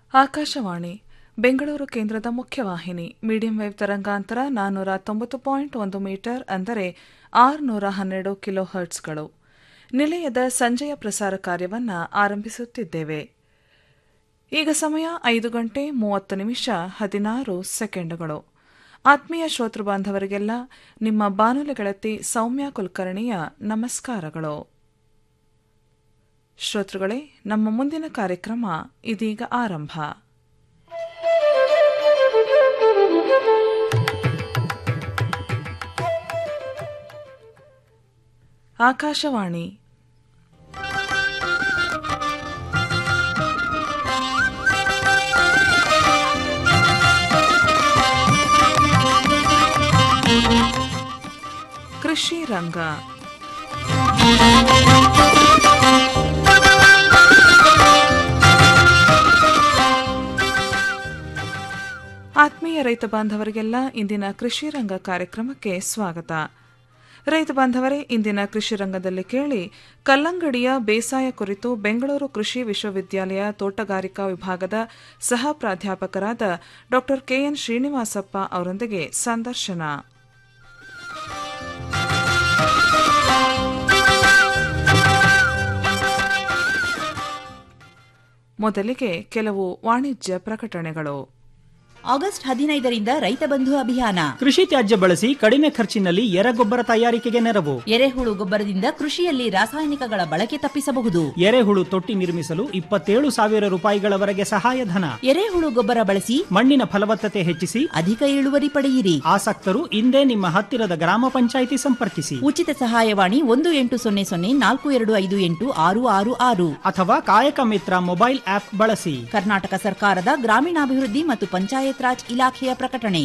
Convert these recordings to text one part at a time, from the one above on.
ಆಕಾಶವಾಣಿ ಬೆಂಗಳೂರು ಕೇಂದ್ರದ ಮುಖ್ಯವಾಹಿನಿ medium wave ತರಂಗಾಂತರ ನಾನ್ನೂರ ತೊಂಬತ್ತು ಪಾಯಿಂಟ್ ಒಂದು ಮೀಟರ್ ಅಂದರೆ ಆರುನೂರ ಹನ್ನೆರಡು ಕಿಲೋ ಹರ್ಟ್ಸ್ಗಳು ನಿಲಯದ ಸಂಜೆಯ ಪ್ರಸಾರ ಕಾರ್ಯವನ್ನು ಆರಂಭಿಸುತ್ತಿದ್ದೇವೆ ಈಗ ಸಮಯ ಐದು ಗಂಟೆ ಮೂವತ್ತು ನಿಮಿಷ ಹದಿನಾರು ಸೆಕೆಂಡುಗಳು ಆತ್ಮೀಯ ಶ್ರೋತೃ ಬಾಂಧವರಿಗೆಲ್ಲ ನಿಮ್ಮ ಬಾನುಲಿ ಗೆಳತಿ ಸೌಮ್ಯ ಕುಲಕರ್ಣಿಯ ನಮಸ್ಕಾರಗಳು ಶ್ರೋತೃಗಳೇ ನಮ್ಮ ಮುಂದಿನ ಕಾರ್ಯಕ್ರಮ ಇದೀಗ ಆರಂಭ ಆಕಾಶವಾಣಿ ಕೃಷಿ ರಂಗ ಆತ್ಮೀಯ ರೈತ ಬಾಂಧವರಿಗೆಲ್ಲ ಇಂದಿನ ಕೃಷಿ ರಂಗ ಕಾರ್ಯಕ್ರಮಕ್ಕೆ ಸ್ವಾಗತ ರೈತ ಬಾಂಧವರೇ ಇಂದಿನ ಕೃಷಿ ರಂಗದಲ್ಲಿ ಕೇಳಿ ಕಲ್ಲಂಗಡಿಯ ಬೇಸಾಯ ಕುರಿತು ಬೆಂಗಳೂರು ಕೃಷಿ ವಿಶ್ವವಿದ್ಯಾಲಯ ತೋಟಗಾರಿಕಾ ವಿಭಾಗದ ಸಹ ಪ್ರಾಧ್ಯಾಪಕರಾದ ಡಾ ಕೆಎನ್ ಶ್ರೀನಿವಾಸಪ್ಪ ಅವರೊಂದಿಗೆ ಸಂದರ್ಶನ ಮೊದಲಿಗೆ ಕೆಲವು ವಾಣಿಜ್ಯ ಪ್ರಕಟಣೆಗಳು ಆಗಸ್ಟ್ ಹದಿನೈದರಿಂದ ರೈತ ಬಂಧು ಅಭಿಯಾನ ಕೃಷಿ ತ್ಯಾಜ್ಯ ಬಳಸಿ ಕಡಿಮೆ ಖರ್ಚಿನಲ್ಲಿ ಎರೆಗೊಬ್ಬರ ತಯಾರಿಕೆಗೆ ನೆರವು ಎರೆಹುಳು ಗೊಬ್ಬರದಿಂದ ಕೃಷಿಯಲ್ಲಿ ರಾಸಾಯನಿಕಗಳ ಬಳಕೆ ತಪ್ಪಿಸಬಹುದು ಎರೆಹುಳು ತೊಟ್ಟಿ ನಿರ್ಮಿಸಲು ಇಪ್ಪತ್ತೇಳು ಸಾವಿರ ರೂಪಾಯಿಗಳವರೆಗೆ ಸಹಾಯಧನ ಎರೆಹುಳು ಗೊಬ್ಬರ ಬಳಸಿ ಮಣ್ಣಿನ ಫಲವತ್ತತೆ ಹೆಚ್ಚಿಸಿ ಅಧಿಕ ಇಳುವರಿ ಪಡೆಯಿರಿ ಆಸಕ್ತರು ಇಂದೇ ನಿಮ್ಮ ಹತ್ತಿರದ ಗ್ರಾಮ ಪಂಚಾಯಿತಿ ಸಂಪರ್ಕಿಸಿ ಉಚಿತ ಸಹಾಯವಾಣಿ ಒಂದು ಎಂಟು ಸೊನ್ನೆ ಸೊನ್ನೆ ನಾಲ್ಕು ಎರಡು ಐದು ಎಂಟು ಆರು ಆರು ಆರು ಅಥವಾ ಕಾಯಕ ಮಿತ್ರ ಮೊಬೈಲ್ ಆಪ್ ಬಳಸಿ ಕರ್ನಾಟಕ ಸರ್ಕಾರದ ಗ್ರಾಮೀಣಾಭಿವೃದ್ಧಿ ಮತ್ತು ಪಂಚಾಯತ್ ರಾಜ್ ಇಲಾಖೆಯ ಪ್ರಕಟಣೆ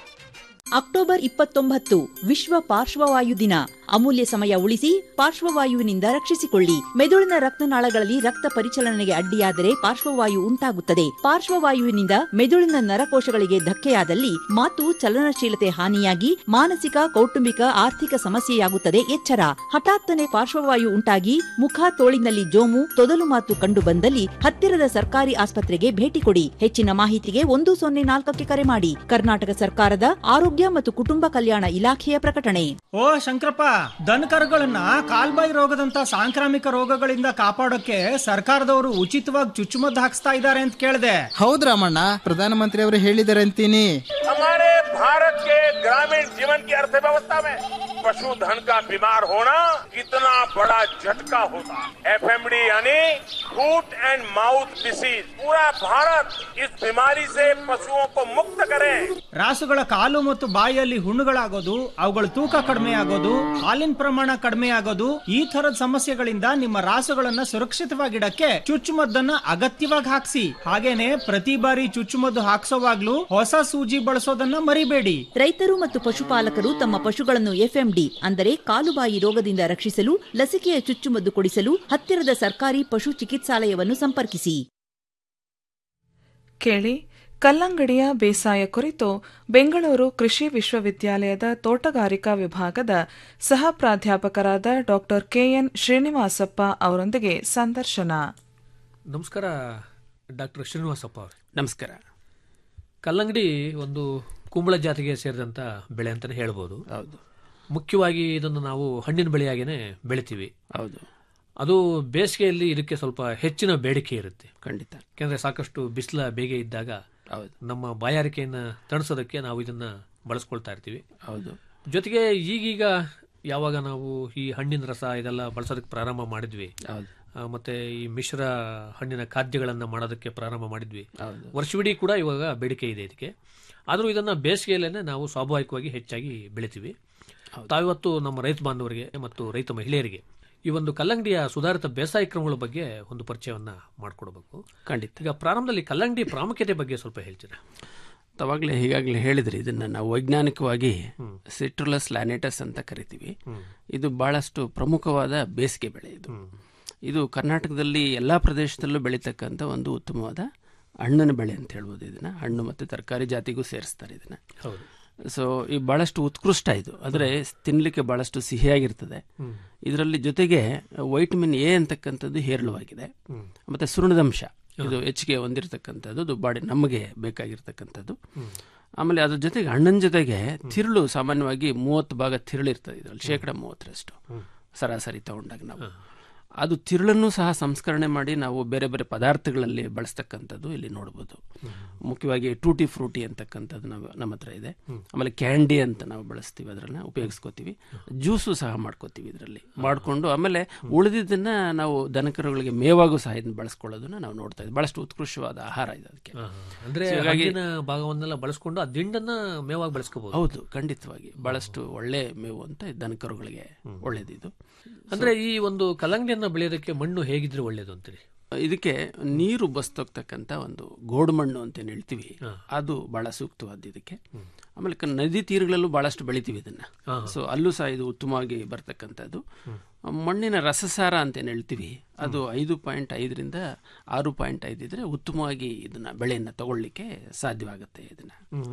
ಅಕ್ಟೋಬರ್ ಇಪ್ಪತ್ತೊಂಬತ್ತು ವಿಶ್ವ ಪಾರ್ಶ್ವವಾಯು ದಿನ ಅಮೂಲ್ಯ ಸಮಯ ಉಳಿಸಿ ಪಾರ್ಶ್ವವಾಯುವಿನಿಂದ ರಕ್ಷಿಸಿಕೊಳ್ಳಿ ಮೆದುಳಿನ ರಕ್ತನಾಳಗಳಲ್ಲಿ ರಕ್ತ ಪರಿಚಲನೆಗೆ ಅಡ್ಡಿಯಾದರೆ ಪಾರ್ಶ್ವವಾಯು ಉಂಟಾಗುತ್ತದೆ ಪಾರ್ಶ್ವವಾಯುವಿನಿಂದ ಮೆದುಳಿನ ನರಕೋಶಗಳಿಗೆ ಧಕ್ಕೆಯಾದಲ್ಲಿ ಮಾತು ಚಲನಶೀಲತೆ ಹಾನಿಯಾಗಿ ಮಾನಸಿಕ ಕೌಟುಂಬಿಕ ಆರ್ಥಿಕ ಸಮಸ್ಯೆಯಾಗುತ್ತದೆ ಎಚ್ಚರ ಹಠಾತ್ತನೆ ಪಾರ್ಶ್ವವಾಯು ಉಂಟಾಗಿ ಮುಖ ತೋಳಿನಲ್ಲಿ ಜೋಮು ತೊದಲು ಮಾತು ಕಂಡು ಬಂದಲ್ಲಿ ಹತ್ತಿರದ ಸರ್ಕಾರಿ ಆಸ್ಪತ್ರೆಗೆ ಭೇಟಿ ಕೊಡಿ ಹೆಚ್ಚಿನ ಮಾಹಿತಿಗೆ ಒಂದು ಸೊನ್ನೆ ನಾಲ್ಕಕ್ಕೆ ಕರೆ ಮಾಡಿ ಕರ್ನಾಟಕ ಸರ್ಕಾರದ ಆರೋಗ್ಯ ಮತ್ತು ಕುಟುಂಬ ಕಲ್ಯಾಣ ಇಲಾಖೆಯ ಪ್ರಕಟಣೆ ಓ ಶಂಕರಪ್ಪ ದನಕರುಗಳನ್ನ ಕಾಲ್ಬಾಯಿ ರೋಗದಂತ ಸಾಂಕ್ರಾಮಿಕ ರೋಗಗಳಿಂದ ಕಾಪಾಡೋಕೆ ಸರ್ಕಾರದವರು ಉಚಿತವಾಗಿ ಚುಚ್ಚುಮದ್ದು ಹಾಕ್ಸ್ತಾ ಇದ್ದಾರೆ ಅಂತ ಕೇಳಿದೆ ಹೌದ್ ರಾಮಣ್ಣ ಪ್ರಧಾನಮಂತ್ರಿ ಅವರು ಹೇಳಿದ್ದಾರೆ ಅಂತೀನಿ हमारे भारत के ग्रामीण जीवन की अर्थव्यवस्था में पशुधन का बीमार होना कितना बड़ा झटका होता है एफएमडी यानी फूट एंड माउथ डिसीज पूरा भारत इस बीमारी से पशुओं को मुक्त करे ರಾಸುಗಳ ಕಾಲು ಮತ್ತು ಬಾಯಿಯಲ್ಲಿ ಹುಣ್ಣುಗಳಾಗೋದು ಅವುಗಳ ತೂಕ ಕಡಿಮೆ ಆಗೋದು ಹಾಲಿನ ಪ್ರಮಾಣ ಕಡಿಮೆ ಆಗೋದು ಈ ತರದ ಸಮಸ್ಯೆಗಳಿಂದ ನಿಮ್ಮ ರಾಸುಗಳನ್ನ ಸುರಕ್ಷಿತವಾಗಿಡಕ್ಕೆ ಚುಚ್ಚುಮದ್ದನ್ನ ಅಗತ್ಯವಾಗಿ ಹಾಕ್ಸಿ ಹಾಗೇನೆ ಪ್ರತಿ ಬಾರಿ ಚುಚ್ಚುಮದ್ದು ಹಾಕ್ಸೋವಾಗ್ಲೂ ಹೊಸ ಸೂಜಿ ಬಳಸೋದನ್ನ ಮರಿಬೇಡಿ ರೈತರು ಮತ್ತು ಪಶುಪಾಲಕರು ತಮ್ಮ ಪಶುಗಳನ್ನು ಎಫ್ಎಂಡಿ ಅಂದರೆ ಕಾಲುಬಾಯಿ ರೋಗದಿಂದ ರಕ್ಷಿಸಲು ಲಸಿಕೆಯ ಚುಚ್ಚುಮದ್ದು ಕೊಡಿಸಲು ಹತ್ತಿರದ ಸರ್ಕಾರಿ ಪಶು ಚಿಕಿತ್ಸಾಲಯವನ್ನು ಸಂಪರ್ಕಿಸಿ ಕೇಳಿ ಕಲ್ಲಂಗಡಿಯ ಬೇಸಾಯ ಕುರಿತು ಬೆಂಗಳೂರು ಕೃಷಿ ವಿಶ್ವವಿದ್ಯಾಲಯದ ತೋಟಗಾರಿಕಾ ವಿಭಾಗದ ಸಹ ಪ್ರಾಧ್ಯಾಪಕರಾದ ಡಾ ಕೆಎನ್ ಶ್ರೀನಿವಾಸಪ್ಪ ಅವರೊಂದಿಗೆ ಸಂದರ್ಶನ ನಮಸ್ಕಾರ ಡಾಕ್ಟರ್ ಶ್ರೀನಿವಾಸಪ್ಪ ಅವರು ನಮಸ್ಕಾರ ಕಲ್ಲಂಗಡಿ ಒಂದು ಕುಂಬಳ ಜಾತಿಗೆ ಸೇರಿದಂಥ ಬೆಳೆ ಅಂತಲೇ ಹೇಳ್ಬೋದು ಹೌದು ಮುಖ್ಯವಾಗಿ ಇದನ್ನು ನಾವು ಹಣ್ಣಿನ ಬೆಳೆಯಾಗೇನೆ ಬೆಳಿತೀವಿ ಹೌದು ಅದು ಬೇಸಿಗೆಯಲ್ಲಿ ಇದಕ್ಕೆ ಸ್ವಲ್ಪ ಹೆಚ್ಚಿನ ಬೇಡಿಕೆ ಇರುತ್ತೆ ಖಂಡಿತ ಯಾಕೆಂದ್ರೆ ಸಾಕಷ್ಟು ಬಿಸಿಲ ಬೇಗೆ ಇದ್ದಾಗ ಹೌದು ನಮ್ಮ ಬಾಯಾರಿಕೆಯನ್ನು ತಣಿಸೋದಕ್ಕೆ ನಾವು ಇದನ್ನ ಬಳಸ್ಕೊಳ್ತಾ ಇರ್ತೀವಿ ಹೌದು ಜೊತೆಗೆ ಈಗೀಗ ಯಾವಾಗ ನಾವು ಈ ಹಣ್ಣಿನ ರಸ ಇದೆಲ್ಲ ಬಳಸೋದಕ್ಕೆ ಪ್ರಾರಂಭ ಮಾಡಿದ್ವಿ ಹೌದು ಆ, ಮತ್ತೆ ಈ ಮಿಶ್ರ ಹಣ್ಣಿನ ಖಾದ್ಯಗಳನ್ನ ಮಾಡೋದಕ್ಕೆ ಪ್ರಾರಂಭ ಮಾಡಿದ್ವಿ ಹೌದು ವರ್ಷವಿಡೀ ಕೂಡ ಇವಾಗ ಬೇಡಿಕೆ ಇದೆ ಇದಕ್ಕೆ ಆದರೂ ಇದನ್ನ ಬೇಸಿಗೆಯಲ್ಲೇ ನಾವು ಸ್ವಾಭಾವಿಕವಾಗಿ ಹೆಚ್ಚಾಗಿ ಬೆಳಿತೀವಿ ತಾವಿವತ್ತು ನಮ್ಮ ರೈತ ಬಾಂಧವರಿಗೆ ಮತ್ತು ರೈತ ಮಹಿಳೆಯರಿಗೆ ಈ ಒಂದು ಕಲ್ಲಂಗಡಿಯ ಸುಧಾರಿತ ಬೇಸಾಯ ಕ್ರಮಗಳ ಬಗ್ಗೆ ಒಂದು ಪರಿಚಯವನ್ನ ಮಾಡಿಕೊಡ್ಬೇಕು ಖಂಡಿತ ಈಗ ಪ್ರಾರಂಭದಲ್ಲಿ ಕಲ್ಲಂಗಡಿ ಪ್ರಾಮುಖ್ಯತೆ ಬಗ್ಗೆ ಸ್ವಲ್ಪ ಹೇಳ್ತೀರಾ ತಾವಾಗಲೇ ಈಗಾಗಲೇ ಹೇಳಿದ್ರಿ ಇದನ್ನ ನಾವು ವೈಜ್ಞಾನಿಕವಾಗಿ ಸಿಟ್ರುಲಸ್ ಲ್ಯಾನೆಟಸ್ ಅಂತ ಕರಿತೀವಿ ಇದು ಬಹಳಷ್ಟು ಪ್ರಮುಖವಾದ ಬೇಸಿಗೆ ಬೆಳೆ ಇದು ಇದು ಕರ್ನಾಟಕದಲ್ಲಿ ಎಲ್ಲ ಪ್ರದೇಶದಲ್ಲೂ ಬೆಳೀತಕ್ಕಂಥ ಒಂದು ಉತ್ತಮವಾದ ಹಣ್ಣಿನ ಬೆಳೆ ಅಂತ ಹೇಳ್ಬೋದು ಇದನ್ನ ಹಣ್ಣು ಮತ್ತು ತರಕಾರಿ ಜಾತಿಗೂ ಸೇರಿಸ್ತಾರೆ ಇದನ್ನ ಹೌದು ಸೊ ಈ ಬಹಳಷ್ಟು ಉತ್ಕೃಷ್ಟ ಇದು ಆದರೆ ತಿನ್ನಲಿಕ್ಕೆ ಬಹಳಷ್ಟು ಸಿಹಿಯಾಗಿರ್ತದೆ ಇದರಲ್ಲಿ ಜೊತೆಗೆ ವೈಟಮಿನ್ ಎ ಅಂತಕ್ಕಂಥದ್ದು ಹೇರಳವಾಗಿದೆ ಮತ್ತೆ ಸುಣ್ಣದಂಶ ಇದು ಹೆಚ್ಚಿಗೆ ಹೊಂದಿರತಕ್ಕಂಥದ್ದು ದುಬ್ಬಾಡಿ ನಮಗೆ ಬೇಕಾಗಿರ್ತಕ್ಕಂಥದ್ದು ಆಮೇಲೆ ಅದ್ರ ಜೊತೆಗೆ ಹಣ್ಣಿನ ಜೊತೆಗೆ ತಿರುಳು ಸಾಮಾನ್ಯವಾಗಿ ಮೂವತ್ತು ಭಾಗ ತಿರುಳು ಇರ್ತದೆ ಇದರಲ್ಲಿ ಶೇಕಡ ಮೂವತ್ತರಷ್ಟು ಸರಾಸರಿ ತಗೊಂಡಾಗ ನಾವು ಅದು ತಿರುಳನ್ನು ಸಹ ಸಂಸ್ಕರಣೆ ಮಾಡಿ ನಾವು ಬೇರೆ ಬೇರೆ ಪದಾರ್ಥಗಳಲ್ಲಿ ಬಳಸ್ತಕ್ಕಂಥದ್ದು ಇಲ್ಲಿ ನೋಡ್ಬೋದು ಮುಖ್ಯವಾಗಿ ಟೂಟಿ ಫ್ರೂಟಿ ಅಂತಕ್ಕಂಥದ್ದು ನಾವು ನಮ್ಮ ಹತ್ರ ಇದೆ ಆಮೇಲೆ ಕ್ಯಾಂಡಿ ಅಂತ ನಾವು ಬಳಸ್ತೀವಿ ಅದರನ್ನ ಉಪಯೋಗಿಸ್ಕೋತೀವಿ ಜ್ಯೂಸು ಸಹ ಮಾಡ್ಕೋತೀವಿ ಇದರಲ್ಲಿ ಮಾಡಿಕೊಂಡು ಆಮೇಲೆ ಉಳಿದಿದ್ದನ್ನ ನಾವು ದನಕರುಗಳಿಗೆ ಮೇವಾಗೂ ಸಹ ಇದನ್ನ ಬಳಸ್ಕೊಳ್ಳೋದನ್ನ ನಾವು ನೋಡ್ತಾ ಇದ್ದೀವಿ ಬಹಳಷ್ಟು ಉತ್ಕೃಷ್ಟವಾದ ಆಹಾರ ಇದೆ ಅದಕ್ಕೆ ಅಂದ್ರೆ So ಹೀಗಾಗಿ- ಹಣ್ಣಿನ ಭಾಗವನ್ನೆಲ್ಲ ಬಳಸ್ಕೊಂಡು ಆ ದಿಂಡನ್ನ ಮೇವಾಗಿ ಬಳಸ್ಕೋಬಹುದು ಹೌದು ಖಂಡಿತವಾಗಿ ಬಹಳಷ್ಟು ಒಳ್ಳೆ ಮೇವು ಅಂತ ಈ ದನಕರುಗಳಿಗೆ ಒಳ್ಳೇದಿದು ಅಂದ್ರೆ ಈ ಒಂದು ಕಲ್ಲಂಗಡಿಯನ್ನ ಬೆಳೆಯೋದಕ್ಕೆ ಮಣ್ಣು ಹೇಗಿದ್ರೆ ಒಳ್ಳೇದು ಅಂತೀರಿ ಇದಕ್ಕೆ ನೀರು ಬಸ್ತೋಗ್ತಕ್ಕಂಥ ಒಂದು ಗೋಡು ಮಣ್ಣು ಅಂತ ಏನ್ ಹೇಳ್ತೀವಿ ಅದು ಬಹಳ ಸೂಕ್ತವಾದ ಇದಕ್ಕೆ ಆಮೇಲೆ ಕ- ನದಿ ತೀರಗಳಲ್ಲೂ ಬಹಳಷ್ಟು ಬೆಳಿತೀವಿ ಇದನ್ನ ಸೊ ಅಲ್ಲೂ ಸಹ ಇದು ಉತ್ತಮವಾಗಿ ಬರ್ತಕ್ಕಂಥದ್ದು ಮಣ್ಣಿನ ರಸಸಾರ ಅಂತ ಏನ್ ಹೇಳ್ತೀವಿ ಅದು ಐದು ಪಾಯಿಂಟ್ ಐದರಿಂದ ಆರು ಪಾಯಿಂಟ್ ಐದು ಇದ್ರೆ ಉತ್ತಮವಾಗಿ ಇದನ್ನ ಬೆಳೆಯನ್ನ ತಗೊಳ್ಳಿಕ್ಕೆ ಸಾಧ್ಯವಾಗುತ್ತೆ ಇದನ್ನ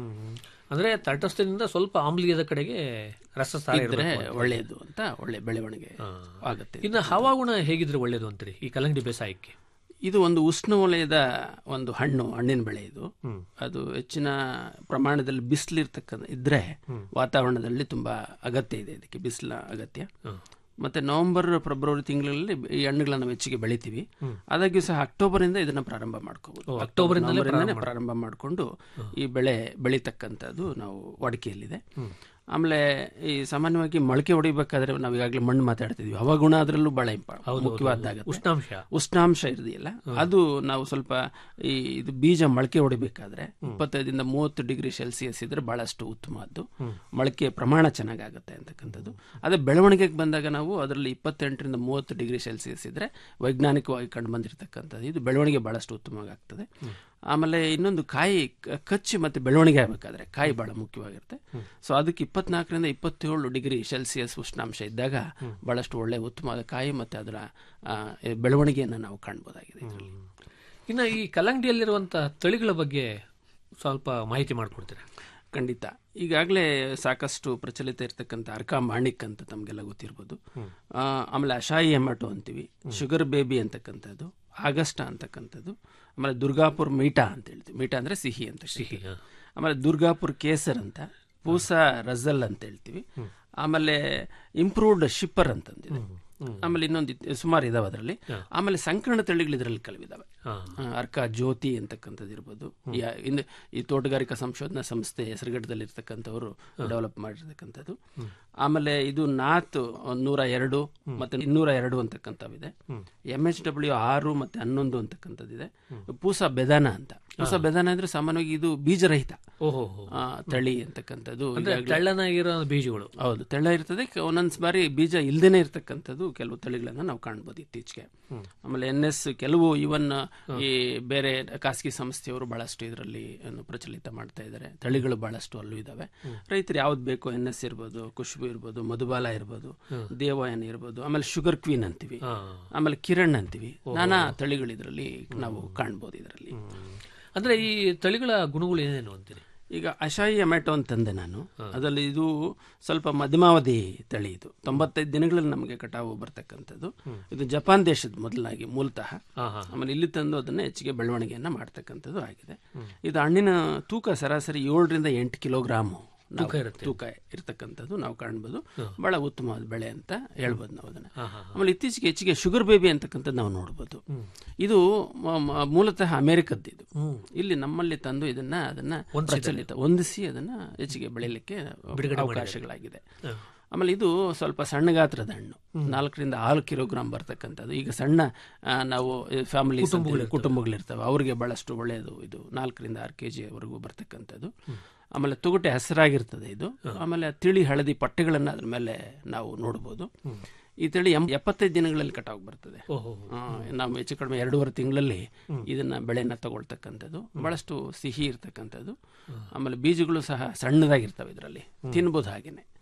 ಅಂದ್ರೆ ತಟಸ್ಥದಿಂದ ಸ್ವಲ್ಪ ಆಮ್ಲೀಯದ ಕಡೆಗೆ ರಸಸಾರ ಇದ್ರೆ ಇರ್ಬೇಕು ಅಂತ. ಒಳ್ಳೆಯದು ಅಂತ ಒಳ್ಳೆ ಬೆಳವಣಿಗೆ ಆಗುತ್ತೆ ಇನ್ನು ಹವಾಗುಣ ಹೇಗಿದ್ರೆ ಒಳ್ಳೇದು ಅಂತೀರಿ ಈ ಕಲ್ಲಂಗಡಿ ಬೇಸಾಯಕ್ಕೆ ಇದು ಒಂದು ಉಷ್ಣವಲಯದ ಒಂದು ಹಣ್ಣು ಹಣ್ಣಿನ ಬೆಳೆ ಇದು ಅದು ಹೆಚ್ಚಿನ ಪ್ರಮಾಣದಲ್ಲಿ ಬಿಸಿಲಿರ್ತಕ್ಕಂಥ ಇದ್ರೆ ವಾತಾವರಣದಲ್ಲಿ ತುಂಬಾ ಅಗತ್ಯ ಇದೆ ಇದಕ್ಕೆ ಬಿಸಿಲ ಅಗತ್ಯ ಮತ್ತೆ ನವೆಂಬರ್ ಫೆಬ್ರವರಿ ತಿಂಗಳಲ್ಲಿ ಈ ಹಣ್ಣುಗಳನ್ನ ನಾವು ಹೆಚ್ಚಿಗೆ ಬೆಳಿತೀವಿ ಆದಾಗ್ಯೂ ಸಹ ಅಕ್ಟೋಬರ್ ಇಂದ ಇದನ್ನ ಪ್ರಾರಂಭ ಮಾಡ್ಕೋಬಹುದು ಓ, ಅಕ್ಟೋಬರಿಂದಲೇ ಪ್ರಾರಂಭ ಪ್ರಾರಂಭ ಮಾಡಿಕೊಂಡು ಈ ಬೆಳೆ ಬೆಳೀತಕ್ಕಂಥದ್ದು ನಾವು ವಾಡಿಕೆಯಲ್ಲಿದೆ ಆಮೇಲೆ ಈ ಸಾಮಾನ್ಯವಾಗಿ ಮೊಳಕೆ ಹೊಡಿಬೇಕಾದ್ರೆ ನಾವು ಈಗಾಗಲೇ ಮಣ್ಣು ಮಾತಾಡ್ತಿದ್ವಿ ಹವಾಗುಣ ಅದರಲ್ಲೂ ಬಹಳ ಇಂಪ ಮುಖ್ಯವಾದಾಗುತ್ತೆ ಉಷ್ಣಾಂಶ ಉಷ್ಣಾಂಶ ಇದೆಯಲ್ಲ ಅದು ನಾವು ಸ್ವಲ್ಪ ಈ ಇದು ಬೀಜ ಮೊಳಕೆ ಹೊಡಿಬೇಕಾದ್ರೆ ಇಪ್ಪತ್ತೈದರಿಂದ ಮೂವತ್ತು ಡಿಗ್ರಿ ಸೆಲ್ಸಿಯಸ್ ಇದ್ರೆ ಬಹಳಷ್ಟು ಉತ್ತಮವಾದ್ದು ಮೊಳಕೆ ಪ್ರಮಾಣ ಚೆನ್ನಾಗಾಗುತ್ತೆ ಅಂತಕ್ಕಂಥದ್ದು ಅದೇ ಬೆಳವಣಿಗೆಗೆ ಬಂದಾಗ ನಾವು ಅದರಲ್ಲಿ ಇಪ್ಪತ್ತೆಂಟರಿಂದ ಮೂವತ್ತು ಡಿಗ್ರಿ ಸೆಲ್ಸಿಯಸ್ ಇದ್ರೆ ವೈಜ್ಞಾನಿಕವಾಗಿ ಕಂಡು ಬಂದಿರತಕ್ಕಂಥದ್ದು ಇದು ಬೆಳವಣಿಗೆ ಬಹಳಷ್ಟು ಉತ್ತಮವಾಗಿ ಆಗ್ತದೆ ಆಮೇಲೆ ಇನ್ನೊಂದು ಕಾಯಿ ಕ- ಕಚ್ಚಿ ಮತ್ತೆ ಬೆಳವಣಿಗೆ ಆಗಬೇಕಾದ್ರೆ ಕಾಯಿ ಬಹಳ ಮುಖ್ಯವಾಗಿರುತ್ತೆ ಸೊ ಅದಕ್ಕೆ ಇಪ್ಪತ್ನಾಲ್ಕರಿಂದ ಇಪ್ಪತ್ತೇಳು ಡಿಗ್ರಿ ಸೆಲ್ಸಿಯಸ್ ಉಷ್ಣಾಂಶ ಇದ್ದಾಗ ಬಹಳಷ್ಟು ಒಳ್ಳೆ ಉತ್ತಮವಾದ ಕಾಯಿ ಮತ್ತೆ ಅದರ ಆ, ಬೆಳವಣಿಗೆಯನ್ನು ನಾವು ಕಾಣ್ಬೋದಾಗಿದೆ ಇದರಲ್ಲಿ ಇನ್ನು ಈ ಕಲ್ಲಂಗಡಿಯಲ್ಲಿರುವಂತಹ ತಳಿಗಳ ಬಗ್ಗೆ ಸ್ವಲ್ಪ ಮಾಹಿತಿ ಮಾಡಿಕೊಡ್ತೀರಾ ಖಂಡಿತ ಈಗಾಗಲೇ ಸಾಕಷ್ಟು ಪ್ರಚಲಿತ ಇರತಕ್ಕಂಥ ಅರ್ಕಾ ಮಾಣಿಕ್ ಅಂತ ತಮಗೆಲ್ಲ ಗೊತ್ತಿರ್ಬೋದು ಆ, ಆಮೇಲೆ ಅಶಾಯಿ ಎಮಟೋ ಅಂತೀವಿ ಶುಗರ್ ಬೇಬಿ ಅಂತಕ್ಕಂಥದ್ದು ಆಗಸ್ಟ್ ಅಂತಕ್ಕಂಥದ್ದು ಆಮೇಲೆ ದುರ್ಗಾಪುರ್ ಮೀಟಾ ಅಂತ ಹೇಳ್ತೀವಿ ಮೀಟಾ ಅಂದ್ರೆ ಸಿಹಿ ಅಂತ ಸಿಹಿ ಆಮೇಲೆ ದುರ್ಗಾಪುರ್ ಕೇಸರ್ ಅಂತ ಪೂಸಾ ರಜಲ್ ಅಂತ ಹೇಳ್ತೀವಿ ಆಮೇಲೆ ಇಂಪ್ರೂವ್ಡ್ ಶಿಪ್ಪರ್ ಅಂತಂದಿದೆ ಆಮೇಲೆ ಇನ್ನೊಂದು ಇತ್- ಸುಮಾರು ಇದಾವೆ ಅದರಲ್ಲಿ ಆಮೇಲೆ ಸಂಕರಣ ತಳಿಗಳು ಇದರಲ್ಲಿ ಕೆಲವಿದಾವೆ ಅರ್ಕ ಜ್ಯೋತಿ ಅಂತಕ್ಕಂಥದ್ದು ಇರ್ಬೋದು ಯಾ- ಇನ್ನು ಈ ತೋಟಗಾರಿಕಾ ಸಂಶೋಧನಾ ಸಂಸ್ಥೆ ಹೆಸರುಗಟ್ಟದಲ್ಲಿ ಇರ್ತಕ್ಕಂಥವ್ರು ಡೆವಲಪ್ ಮಾಡಿರ್ತಕ್ಕಂಥದ್ದು ಆಮೇಲೆ ಇದು ನಾತ್ ಒಂದ್ ನೂರ ಎರಡು ಮತ್ತೆ ಇನ್ನೂರ ಎರಡು ಅಂತಕ್ಕಂಥವಿದೆ ಎಂ ಎಚ್ ಡಬ್ಲ್ಯೂ ಆರು ಮತ್ತೆ ಹನ್ನೊಂದು ಅಂತಕ್ಕಂಥದ್ದಿದೆ ಪೂಸಾ ಬೆದಾನ ಅಂತ ಪೂಸಾ ಬೆದಾನ ಅಂದ್ರೆ ಸಾಮಾನ್ಯವಾಗಿ ಇದು ಬೀಜರಹಿತ ಓಹೋ ಆ, ತಳಿ ಅಂತಕ್ಕಂಥದ್ದು ಅಂದ್ರೆ ಈಗಾಗ್ಲೇ- ತೆಳ್ಳನಾಗಿರೋ ಬೀಜಗಳು ಹೌದು ತೆಳ್ಳ ಇರ್ತದೆ ಕ- ಒಂದೊಂದ್ ಬಾರಿ ಬೀಜ ಇಲ್ದೇನೆ ಇರ್ತಕ್ಕಂಥದ್ದು ಕೆಲವು ತಳಿಗಳನ್ನ ನಾವು ಕಾಣ್ಬೋದು ಇತ್ತೀಚೆಗೆ ಆಮೇಲೆ ಎನ್ ಎಸ್ ಕೆಲವು ಇವನ್ ಈ ಬೇರೆ ಖಾಸಗಿ ಸಂಸ್ಥೆಯವರು ಬಹಳಷ್ಟು ಇದರಲ್ಲಿ ಏನು ಪ್ರಚಲಿತ ಮಾಡ್ತಾ ಇದ್ದಾರೆ ತಳಿಗಳು ಬಹಳಷ್ಟು ಅಲ್ಲೂ ಇದಾವೆ ರೈತರು ಯಾವ್ದು ಬೇಕು ಎನ್ ಎಸ್ ಇರ್ಬೋದು ಖುಷ್ಬು ಇರ್ಬೋದು ಮಧುಬಾಲ ಇರ್ಬೋದು ದೇವಯಾನಿ ಇರ್ಬೋದು ಆಮೇಲೆ ಶುಗರ್ ಕ್ವೀನ್ ಅಂತೀವಿ ಆಮೇಲೆ ಕಿರಣ್ ಅಂತೀವಿ ನಾನಾ ತಳಿಗಳು ಇದರಲ್ಲಿ ನಾವು ಕಾಣ್ಬೋದು ಇದರಲ್ಲಿ ಅಂದ್ರೆ ಈ ತಳಿಗಳ ಗುಣಗಳು ಏನೇನು ಅಂತೀರಿ ಈಗ ಅಶಾಯಿ ಎಮೆಟೋ ಅಂತಂದೆ ನಾನು ಅದರಲ್ಲಿ ಇದು ಸ್ವಲ್ಪ ಮಧ್ಯಮಾವಧಿ ತಳಿ ಇದು ತೊಂಬತ್ತೈದು ದಿನಗಳಲ್ಲಿ ನಮಗೆ ಕಟಾವು ಬರ್ತಕ್ಕಂಥದ್ದು ಇದು ಜಪಾನ್ ದೇಶದ ಮೊದಲಾಗಿ ಮೂಲತಃ ಆಮೇಲೆ ಇಲ್ಲಿ ತಂದು ಅದನ್ನ ಹೆಚ್ಚಿಗೆ ಬೆಳವಣಿಗೆಯನ್ನ ಮಾಡ್ತಕ್ಕಂಥದ್ದು ಆಗಿದೆ ಇದು ಹಣ್ಣಿನ ತೂಕ ಸರಾಸರಿ ಏಳರಿಂದ ಎಂಟು ಕಿಲೋಗ್ರಾಮು ನಾವು ತೂಕ ಇರ್ತಕ್ಕಂಥದ್ದು ನಾವು ಕಾಣ್ಬೋದು ಬಹಳ ಉತ್ತಮವಾದ ಬೆಳೆ ಅಂತ ಹೇಳ್ಬೋದು ನಾವು ಅದನ್ನ ಆಮೇಲೆ ಇತ್ತೀಚೆಗೆ ಹೆಚ್ಚಿಗೆ ಶುಗರ್ ಬೇಬಿ ಅಂತಕ್ಕಂಥದ್ದು ನಾವು ನೋಡ್ಬೋದು ಇದು ಮ- ಮ- ಮೂಲತಃ ಅಮೆರಿಕದ್ದು ಇದು ಇಲ್ಲಿ ನಮ್ಮಲ್ಲಿ ತಂದು ಇದನ್ನ ಅದನ್ನ ಪ್ರಚಲಿತ ಹೊಂದಿಸಿ ಅದನ್ನ ಹೆಚ್ಚಿಗೆ ಬೆಳೆಯಲಿಕ್ಕೆ ಅವಕಾಶಗಳಾಗಿದೆ ಆಮೇಲೆ ಇದು ಸ್ವಲ್ಪ ಸಣ್ಣ ಗಾತ್ರದ ಹಣ್ಣು ನಾಲ್ಕರಿಂದ ಆರು ಕಿಲೋಗ್ರಾಮ್ ಬರ್ತಕ್ಕಂಥದ್ದು ಈಗ ಸಣ್ಣ ಆ, ನಾವು ಫ್ಯಾಮಿಲಿ ಕುಟುಂಬಗಳಿರ್ತವೆ ಅವರಿಗೆ ಬಹಳಷ್ಟು ಒಳ್ಳೆಯದು ಇದು ನಾಲ್ಕರಿಂದ ಆರು ಕೆ ವರೆಗೂ ಬರ್ತಕ್ಕಂಥದ್ದು ಆಮೇಲೆ ತುಗುಟೆ ಹಸಿರಾಗಿರ್ತದೆ ಇದು ಆಮೇಲೆ ತಿಳಿ ಹಳದಿ ಪಟ್ಟೆಗಳನ್ನ ಅದ್ರ ಮೇಲೆ ನಾವು ನೋಡ್ಬೋದು ಈ ತಳಿ ಎಂ- ಎಪ್ಪತ್ತೈದು ದಿನಗಳಲ್ಲಿ ಕಟಾವು ಬರ್ತದೆ ಆ, ನಾವು ಹೆಚ್ಚು ಕಡಿಮೆ ಎರಡೂವರೆ ತಿಂಗಳಲ್ಲಿ ಇದನ್ನ ಬೆಳೆನ ತಗೊಳ್ತಕ್ಕಂಥದ್ದು ಬಹಳಷ್ಟು ಸಿಹಿ ಇರ್ತಕ್ಕಂಥದ್ದು ಆಮೇಲೆ ಬೀಜಗಳು ಸಹ ಸಣ್ಣದಾಗಿರ್ತವೆ ಇದರಲ್ಲಿ ತಿನ್ಬೋದು ಹಾಗೇನೆ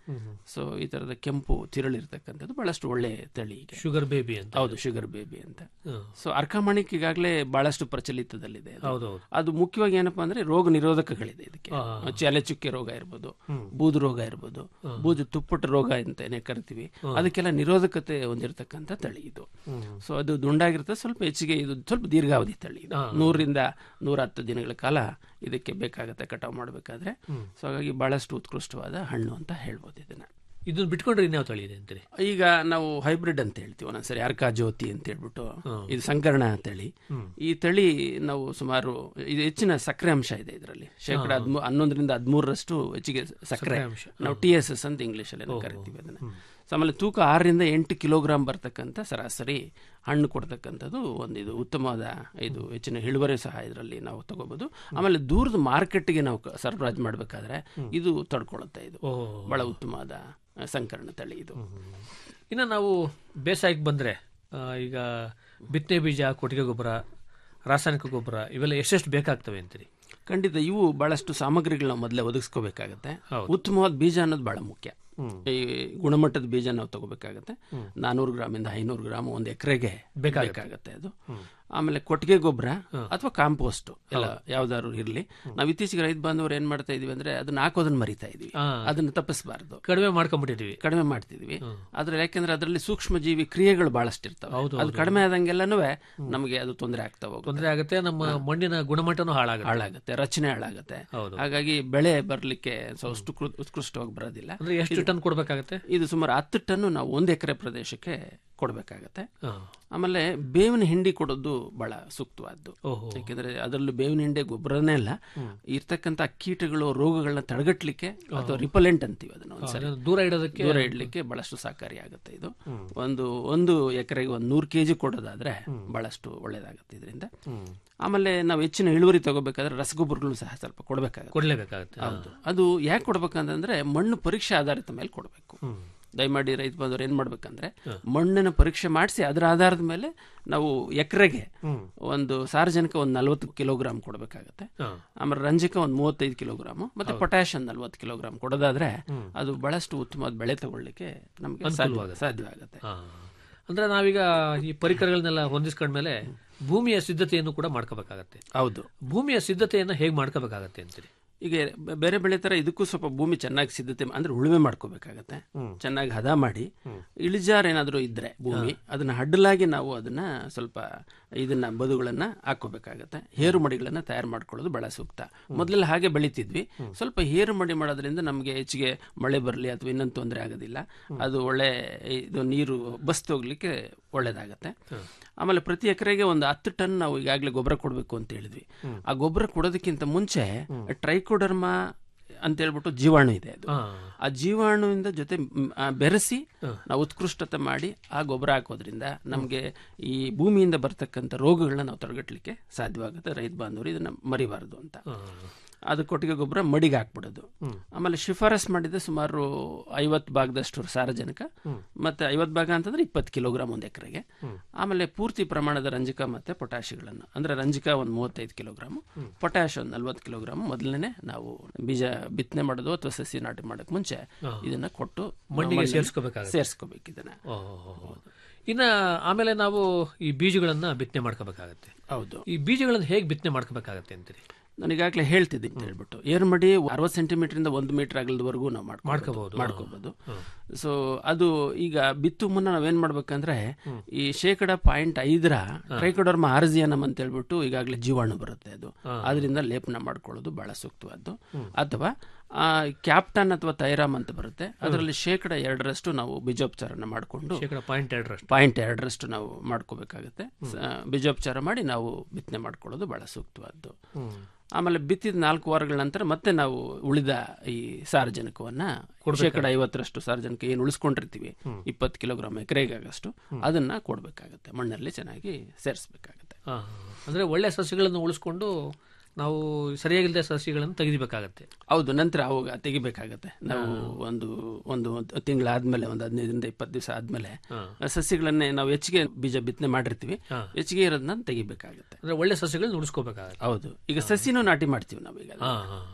ಸೊ ಈ ತರದ ಕೆಂಪು ತಿರಳಿರ್ತಕ್ಕಂಥದ್ದು ಬಹಳಷ್ಟು ಒಳ್ಳೆ ತಳಿ ಈಗ ಶುಗರ್ ಬೇಬಿ ಅಂತ ಹೌದು ಶುಗರ್ ಬೇಬಿ ಅಂತ ಹ್ಮ್. ಸೊ ಅರ್ಕಮಾಣಿಕ್ ಈಗಾಗಲೇ ಬಹಳಷ್ಟು ಪ್ರಚಲಿತದಲ್ಲಿದೆ ಅದು. ಹೌದೌದು. ಅದು ಮುಖ್ಯವಾಗಿ ಏನಪ್ಪಾ ಅಂದ್ರೆ ರೋಗ ನಿರೋಧಕಗಳಿದೆ ಇದಕ್ಕೆ ಚೆಲೆ ಚುಕ್ಕೆ ರೋಗ ಇರ್ಬೋದು ಬೂದು ರೋಗ ಇರ್ಬೋದು ಬೂದು ತುಪ್ಪಟ ರೋಗ ಅಂತಾನೆ ಕರಿತೀವಿ ಅದಕ್ಕೆಲ್ಲ ನಿರೋಧಕತೆ ಹೊಂದಿರತಕ್ಕಂಥ ತಳಿ ಇದು ಸೊ ಅದು ದುಂಡಾಗಿರುತ್ತೆ ಸ್ವಲ್ಪ ಹೆಚ್ಚಿಗೆ ಇದು ಸ್ವಲ್ಪ ದೀರ್ಘಾವಧಿ ತಳಿ ಇದು ನೂರರಿಂದ ನೂರ ಹತ್ತು ದಿನಗಳ ಕಾಲ ಇದಕ್ಕೆ ಬೇಕಾಗುತ್ತೆ ಕಟಾವು ಮಾಡಬೇಕಾದ್ರೆ ಸೊ ಹಾಗಾಗಿ ಬಹಳಷ್ಟು ಉತ್ಕೃಷ್ಟವಾದ ಹಣ್ಣು ಅಂತ ಹೇಳ್ಬೋದು ಇದನ್ನ ಇದನ್ನ ಬಿಟ್ಕೊಂಡ್ರೆ ಇನ್ಯಾವ ತಳಿ ಇದೆ ಅಂತೀರಿ ಈಗ ನಾವು ಹೈಬ್ರಿಡ್ ಅಂತ ಹೇಳ್ತೀವಿ ಒಂದೊಂದ್ಸರಿ ಅರ್ಕಾ ಜ್ಯೋತಿ ಅಂತ ಹೇಳ್ಬಿಟ್ಟು ಇದು ಸಂಕರಣ ತಳಿ ಈ ತಳಿ ನಾವು ಸುಮಾರು ಇದು ಹೆಚ್ಚಿನ ಸಕ್ಕರೆ ಅಂಶ ಇದೆ ಇದರಲ್ಲಿ ಶೇಕಡ ಹದ್ಮೂ ಹನ್ನೊಂದರಿಂದ ಹದಿಮೂರರಷ್ಟು ಹೆಚ್ಚಿಗೆ ಸಕ್ಕರೆ ಅಂಶ. ನಾವು ಟಿ ಎಸ್ ಎಸ್ ಅಂತ ಇಂಗ್ಲಿಷ್ ಅಲ್ಲಿ ಕರಿತೀವಿ ಅದನ್ನ ಸೊ ಆಮೇಲೆ ತೂಕ ಆರರಿಂದ ಎಂಟು ಕಿಲೋಗ್ರಾಮ್ ಬರ್ತಕ್ಕಂಥ ಸರಾಸರಿ ಹಣ್ಣು ಕೊಡ್ತಕ್ಕಂಥದ್ದು ಒಂದು ಇದು ಉತ್ತಮವಾದ ಇದು ಹೆಚ್ಚಿನ ಇಳುವರಿ ಸಹ ಇದರಲ್ಲಿ ನಾವು ತಗೋಬಹುದು ಆಮೇಲೆ ದೂರದ ಮಾರ್ಕೆಟ್ಗೆ ನಾವು ಕ- ಸರಬರಾಜು ಮಾಡಬೇಕಾದ್ರೆ ಇದು ತಡ್ಕೊಳ್ಳುತ್ತೆ ಇದು ಬಹಳ ಉತ್ತಮವಾದ ಆ, ಸಂಕರಣ ತಳಿ ಇದು ಇನ್ನು ನಾವು ಬೇಸಾಯಕ್ಕೆ ಬಂದರೆ ಈಗ ಬಿತ್ತನೆ ಬೀಜ ಕೊಟ್ಟಿಗೆ ಗೊಬ್ಬರ ರಾಸಾಯನಿಕ ಗೊಬ್ಬರ ಇವೆಲ್ಲ ಎಷ್ಟೆಷ್ಟು ಬೇಕಾಗ್ತವೆ ಅಂತೀರಿ ಖಂಡಿತ ಇವು ಬಹಳಷ್ಟು ಸಾಮಗ್ರಿಗಳನ್ನ ಮೊದಲೇ ಒದಗಿಸ್ಕೋಬೇಕಾಗತ್ತೆ ಉತ್ತಮವಾದ ಬೀಜ ಅನ್ನೋದು ಬಹಳ ಮುಖ್ಯ ಈ ಗುಣಮಟ್ಟದ ಬೀಜ ನಾವು ತಗೋಬೇಕಾಗತ್ತೆ ನಾನೂರು ಗ್ರಾಮಿಂದ ಐನೂರು ಗ್ರಾಮ್ ಒಂದು ಎಕರೆಗೆ ಬೇಕಾಗತ್ತೆ ಅದು ಆಮೇಲೆ ಕೊಟ್ಟಿಗೆ ಗೊಬ್ಬರ ಅಥವಾ ಕಾಂಪೋಸ್ಟ್ ಎಲ್ಲ ಯಾವ್ದಾದ್ರು ಇರಲಿ ನಾವು ಇತ್ತೀಚೆಗೆ ರೈತ ಬಾಂಧವರು ಏನ್ ಮಾಡ್ತಾ ಇದೀವಿ ಅಂದ್ರೆ ಅದನ್ನ ಹಾಕೋದನ್ನ ಮರಿತಾ ಇದೀವಿ ಅದನ್ನ ತಪ್ಪಿಸಬಾರ್ದು ಕಡಿಮೆ ಮಾಡ್ಕೊಂಡ್ಬಿಟ್ಟಿದ್ದೀವಿ ಕಡಿಮೆ ಮಾಡ್ತಿದೀವಿ ಆದ್ರೆ ಯಾಕೆಂದ್ರೆ ಅದರಲ್ಲಿ ಸೂಕ್ಷ್ಮ ಜೀವಿ ಕ್ರಿಯೆಗಳು ಬಹಳಷ್ಟು ಇರ್ತವೆ ಅದು ಕಡಿಮೆ ಆದಂಗೆಲ್ಲನೂ ನಮಗೆ ಅದು ತೊಂದರೆ ಆಗ್ತಾ ಹೋಗುತ್ತೆ ತೊಂದರೆ ಆಗುತ್ತೆ ನಮ್ಮ ಮಣ್ಣಿನ ಗುಣಮಟ್ಟನೂ ಹಾಳಾಗುತ್ತೆ ಹಾಳಾಗುತ್ತೆ ರಚನೆ ಹಾಳಾಗುತ್ತೆ ಹೌದು. ಹಾಗಾಗಿ ಬೆಳೆ ಬರ್ಲಿಕ್ಕೆ ಸೊ ಅಷ್ಟು ಕೃ- ಉತ್ಕೃಷ್ಟವಾಗಿ ಬರೋದಿಲ್ಲ ಅಂದ್ರೆ ಎಷ್ಟು ಟನ್ ಕೊಡ್ಬೇಕಾಗತ್ತೆ ಇದು ಸುಮಾರು ಹತ್ತು ಟನ್ನು ನಾವು ಒಂದು ಎಕರೆ ಪ್ರದೇಶಕ್ಕೆ ಕೊಡಬೇಕಾಗತ್ತೆ ಹಾ. ಆಮೇಲೆ ಬೇವಿನ ಹಿಂಡಿ ಕೊಡೋದು ಬಹಳ ಸೂಕ್ತವಾದ್ದು ಓಹೋ. ಯಾಕೆಂದ್ರೆ ಅದರಲ್ಲೂ ಬೇವಿನ ಹಿಂಡೆ ಗೊಬ್ಬರನೇ ಅಲ್ಲ ಇರ್ತಕ್ಕಂಥ ಕೀಟಗಳು ರೋಗಗಳನ್ನ ತಡೆಗಟ್ಟಲಿಕ್ಕೆ ಅಥವಾ ರಿಪಲೆಂಟ್ ಅಂತೀವಿ ಅದನ್ನ ಒಂದ್ಸರಿ ಅದನ್ನ ದೂರ ಇಡೋದಕ್ಕೆ ದೂರ ಇಡ್ಲಿಕ್ಕೆ ಬಹಳಷ್ಟು ಸಹಕಾರಿಯಾಗುತ್ತೆ ಇದು ಒಂದು ಒಂದು ಎಕರೆಗೆ ಒಂದು ನೂರು ಕೆಜಿ ಕೊಡೋದಾದ್ರೆ ಬಹಳಷ್ಟು ಒಳ್ಳೇದಾಗುತ್ತೆ ಇದರಿಂದ ಆಮೇಲೆ ನಾವು ಹೆಚ್ಚಿನ ಇಳುವರಿ ತಗೋಬೇಕಾದ್ರೆ ರಸಗೊಬ್ಬರಗಳು ಸಹ ಸ್ವಲ್ಪ ಕೊಡಬೇಕಾಗುತ್ತೆ ಕೊಡ್ಲೇಬೇಕಾಗತ್ತೆ ಹೌದು ಅದು ಯಾಕೆ ಕೊಡ್ಬೇಕಂತಂದ್ರೆ ಮಣ್ಣು ಪರೀಕ್ಷೆ ಆಧಾರಿತ ಮೇಲೆ ಕೊಡಬೇಕು ದಯಮಾಡಿ ರೈತ ಬಂದವರು ಏನ್ ಮಾಡ್ಬೇಕಂದ್ರೆ ಮಣ್ಣಿನ ಪರೀಕ್ಷೆ ಮಾಡಿಸಿ ಅದರ ಆಧಾರದ ಮೇಲೆ ನಾವು ಎಕರೆಗೆ ಒಂದು ಸಾರ್ವಜನಿಕ ಒಂದು ನಲ್ವತ್ತು ಕಿಲೋಗ್ರಾಮ್ ಕೊಡಬೇಕಾಗತ್ತೆ ಹಾ. ಆಮೇಲೆ ರಂಜಕ ಒಂದು ಮೂವತ್ತೈದು ಕಿಲೋಗ್ರಾಮ್ ಮತ್ತೆ ಪೊಟ್ಯಾಶ್ ಒಂದು ನಲ್ವತ್ತು ಕಿಲೋಗ್ರಾಮ್ ಕೊಡೋದಾದ್ರೆ ಅದು ಬಹಳಷ್ಟು ಉತ್ತಮವಾದ ಬೆಳೆ ತಗೊಳ್ಳಿಕ್ಕೆ ನಮಗೆ ಸಾಧ್ಯ ಸಾಧ್ಯವಾಗುತ್ತೆ ಹಾ. ಅಂದ್ರೆ ನಾವೀಗ ಈ ಪರಿಕರಗಳನ್ನೆಲ್ಲ ಹೊಂದಿಸ್ಕೊಂಡ್ಮೇಲೆ ಭೂಮಿಯ ಸಿದ್ಧತೆಯನ್ನು ಕೂಡ ಮಾಡ್ಕೋಬೇಕಾಗತ್ತೆ ಹೌದು ಭೂಮಿಯ ಸಿದ್ಧತೆಯನ್ನು ಹೇಗೆ ಮಾಡ್ಕೋಬೇಕಾಗತ್ತೆ ಅಂತೀರಿ ಈಗ ಬೆ- ಬೇರೆ ಬೆಳೆ ತರ ಇದಕ್ಕೂ ಸ್ವಲ್ಪ ಭೂಮಿ ಚೆನ್ನಾಗಿ ಸಿದ್ಧತೆ ಮಾ- ಅಂದ್ರೆ ಉಳುಮೆ ಮಾಡ್ಕೋಬೇಕಾಗತ್ತೆ ಚೆನ್ನಾಗಿ ಹದ ಮಾಡಿ ಇಳಿಜಾರು ಏನಾದರೂ ಇದ್ರೆ ಭೂಮಿ ಅದನ್ನ ಅಡ್ಡಲಾಗಿ ನಾವು ಅದನ್ನ ಸ್ವಲ್ಪ ಇದನ್ನ ಬದುಗಳನ್ನ ಹಾಕೋಬೇಕಾಗತ್ತೆ ಹೇರು ಮಡಿಗಳನ್ನ ತಯಾರು ಮಾಡ್ಕೊಳ್ಳೋದು ಬಹಳ ಸೂಕ್ತ ಮೊದಲೆಲ್ಲ ಹಾಗೆ ಬೆಳಿತಿದ್ವಿ ಸ್ವಲ್ಪ ಹೇರು ಮಡಿ ಮಾಡೋದ್ರಿಂದ ನಮಗೆ ಹೆಚ್ಚಿಗೆ ಮಳೆ ಬರಲಿ ಅಥವಾ ಇನ್ನೊಂದು ತೊಂದರೆ ಆಗೋದಿಲ್ಲ ಅದು ಒಳ್ಳೆ ಇದು ನೀರು ಬಸ್ತು ಹೋಗ್ಲಿಕ್ಕೆ ಒಳ್ಳೇದಾಗತ್ತೆ ಆಮೇಲೆ ಪ್ರತಿ ಎಕರೆಗೆ ಒಂದು ಹತ್ತು ಟನ್ ನಾವು ಈಗಾಗಲೇ ಗೊಬ್ಬರ ಕೊಡಬೇಕು ಅಂತ ಹೇಳಿದ್ವಿ ಆ ಗೊಬ್ಬರ ಕೊಡೋದಕ್ಕಿಂತ ಮುಂಚೆ ಟ್ರೈಕೋಡರ್ಮಾ ಅಂತ ಹೇಳ್ಬಿಟ್ಟು ಜೀವಾಣು ಇದೆ ಅದು ಆ ಜೀವಾಣುವಿಂದ ಜೊತೆ ಮ್, ಆ, ಬೆರೆಸಿ ನಾವು ಉತ್ಕೃಷ್ಟತೆ ಮಾಡಿ ಆ ಗೊಬ್ಬರ ಹಾಕೋದ್ರಿಂದ ನಮಗೆ ಈ ಭೂಮಿಯಿಂದ ಬರ್ತಕ್ಕಂಥ ರೋಗಗಳನ್ನ ನಾವು ತಡೆಗಟ್ಟಲಿಕ್ಕೆ ಸಾಧ್ಯವಾಗುತ್ತೆ ರೈತ ಬಾಂಧವರು ಇದನ್ನ ಮರಿಬಾರದು ಅಂತ ಅದು ಕೊಟ್ಟಿಗೆ ಗೊಬ್ಬರ ಮಡಿಗೆ ಹಾಕ್ಬಿಡೋದು ಆಮೇಲೆ ಶಿಫಾರಸ್ ಮಾಡಿದ ಸುಮಾರು ಐವತ್ತು ಭಾಗದಷ್ಟು ಸಾರಜನಕ ಮತ್ತೆ ಐವತ್ತು ಭಾಗ ಅಂತಂದ್ರೆ ಇಪ್ಪತ್ತು ಕಿಲೋಗ್ರಾಮ್ ಒಂದು ಎಕರೆಗೆ ಆಮೇಲೆ ಪೂರ್ತಿ ಪ್ರಮಾಣದ ರಂಜಕ ಮತ್ತೆ ಪೊಟ್ಯಾಶಿಗಳನ್ನು ಅಂದ್ರೆ ರಂಜಕ ಒಂದು ಮೂವತ್ತೈದು ಕಿಲೋಗ್ರಾಮ್ ಪೊಟ್ಯಾಶ್ ಒಂದು ನಲ್ವತ್ತು ಕಿಲೋಗ್ರಾಮ್ ಮೊದಲನೇ ನಾವು ಬೀಜ ಬಿತ್ತನೆ ಮಾಡೋದು ಅಥವಾ ಸಸಿ ನಾಟಿ ಮಾಡಕ್ ಮುಂಚೆ ಇದನ್ನ ಕೊಟ್ಟು ಮಣ್ಣಿಗೆ ಮಣ್ಣಲ್ಲಿ ಸೇರ್ಸ್ಕೋಬೇಕಾಗತ್ತೆ. ಸೇರ್ಸ್ಕೋಬೇಕು ಇದನ್ನ ಓಹೋ. ಇನ್ನ ಆಮೇಲೆ ನಾವು ಈ ಬೀಜಗಳನ್ನ ಬಿತ್ತನೆ ಮಾಡ್ಕೋಬೇಕಾಗತ್ತೆ ಹೌದು ಈ ಬೀಜಗಳನ್ನ ಹೇಗೆ ಬಿತ್ತನೆ ಮಾಡ್ಕೋಬೇಕಾಗತ್ತೆ ಅಂತೀರಿ ನಾನು ಈಗಾಗಲೇ ಹೇಳ್ತಿದ್ದೀನಿ ಅಂತ ಹೇಳ್ಬಿಟ್ಟು ಏರ್ ಮಡಿ ಅರವತ್ತು ಸೆಂಟಿಮೀಟರ್ ಇಂದ ಒಂದು ಮೀಟರ್ ಅಗಲದವರೆಗೂ ನಾವು ಮಾಡ್ಕೋಬಹುದು. ಮಾಡ್ಕೋಬಹುದು ಸೊ ಅದು ಈಗ ಬಿತ್ತು ಮುನ್ನ ನಾವೇನ್ ಮಾಡ್ಬೇಕಂದ್ರೆ ಈ ಶೇಕಡ ಪಾಯಿಂಟ್ ಐದರ ಟ್ರೈಕೋಡರ್ಮ ಆರ್ಜಿಯನಮ್ ಅಂತ ಹೇಳ್ಬಿಟ್ಟು ಈಗಾಗಲೇ ಜೀವಾಣು ಬರುತ್ತೆ ಅದು ಅದರಿಂದ ಲೇಪನ ಮಾಡ್ಕೊಳ್ಳೋದು ಬಹಳ ಸೂಕ್ತವಾದ್ದು ಅಥವಾ ಆ, ಕ್ಯಾಪ್ಟನ್ ಅಥವಾ ತೈರಾಮ್ ಅಂತ ಬರುತ್ತೆ ಅದರಲ್ಲಿ ಶೇಕಡ ಎರಡರಷ್ಟು ನಾವು ಬೀಜೋಪಚಾರನ ಮಾಡಿಕೊಂಡು ಶೇಕಡ ಪಾಯಿಂಟ್ ಎರಡರಷ್ಟು ಪಾಯಿಂಟ್ ಎರಡರಷ್ಟು ನಾವು ಮಾಡ್ಕೋಬೇಕಾಗತ್ತೆ ಸ- ಬೀಜೋಪಚಾರ ಮಾಡಿ ನಾವು ಬಿತ್ತನೆ ಮಾಡ್ಕೊಳ್ಳೋದು ಬಹಳ ಸೂಕ್ತವಾದ್ದು ಆಮೇಲೆ ಬಿತ್ತಿದ ನಾಲ್ಕು ವಾರಗಳ ನಂತರ ಮತ್ತೆ ನಾವು ಉಳಿದ ಈ ಸಾರಜನಕವನ್ನ ಶೇಕಡ ಐವತ್ತರಷ್ಟು ಸಾರಜನಕ ಏನು ಉಳಿಸ್ಕೊಂಡಿರ್ತೀವಿ ಇಪ್ಪತ್ತು ಕಿಲೋಗ್ರಾಮ್ ಎಕರೆಗಾಗಷ್ಟು ಅದನ್ನ ಕೊಡ್ಬೇಕಾಗತ್ತೆ ಮಣ್ಣಲ್ಲಿ ಚೆನ್ನಾಗಿ ಸೇರಿಸ್ಬೇಕಾಗತ್ತೆ ಹಾ. ಅಂದ್ರೆ ಒಳ್ಳೆ ಸಸ್ಯಗಳನ್ನು ಉಳಿಸ್ಕೊಂಡು ನಾವು ಸರಿಯಾಗಿಲ್ಲದೆ ಸಸ್ಯಗಳನ್ನು ತೆಗಿಬೇಕಾಗತ್ತೆ ಹೌದು ನಂತರ ಅವಾಗ ತೆಗಿಬೇಕಾಗತ್ತೆ ನಾವು ಒಂದು ಒಂದು ತಿಂಗಳಾದ್ಮೇಲೆ ಒಂದು ಹದಿನೈದರಿಂದ ಇಪ್ಪತ್ತು ದಿವಸ ಆದ್ಮೇಲೆ ಸಸ್ಯಗಳನ್ನೇ ನಾವು ಹೆಚ್ಚಿಗೆ ಬೀಜ ಬಿತ್ತನೆ ಮಾಡಿರ್ತೀವಿ ಹೆಚ್ಚಿಗೆ ಇರೋದನ್ನ ತೆಗಿಬೇಕಾಗತ್ತೆ ಅಂದ್ರೆ ಒಳ್ಳೆ ಸಸ್ಯಗಳನ್ನ ಉಳಿಸ್ಕೋಬೇಕಾಗತ್ತೆ ಹೌದು ಈಗ ಸಸಿನೂ ನಾಟಿ ಮಾಡ್ತೀವಿ ನಾವೀಗ ಹಾ ಹಾ ಹಾ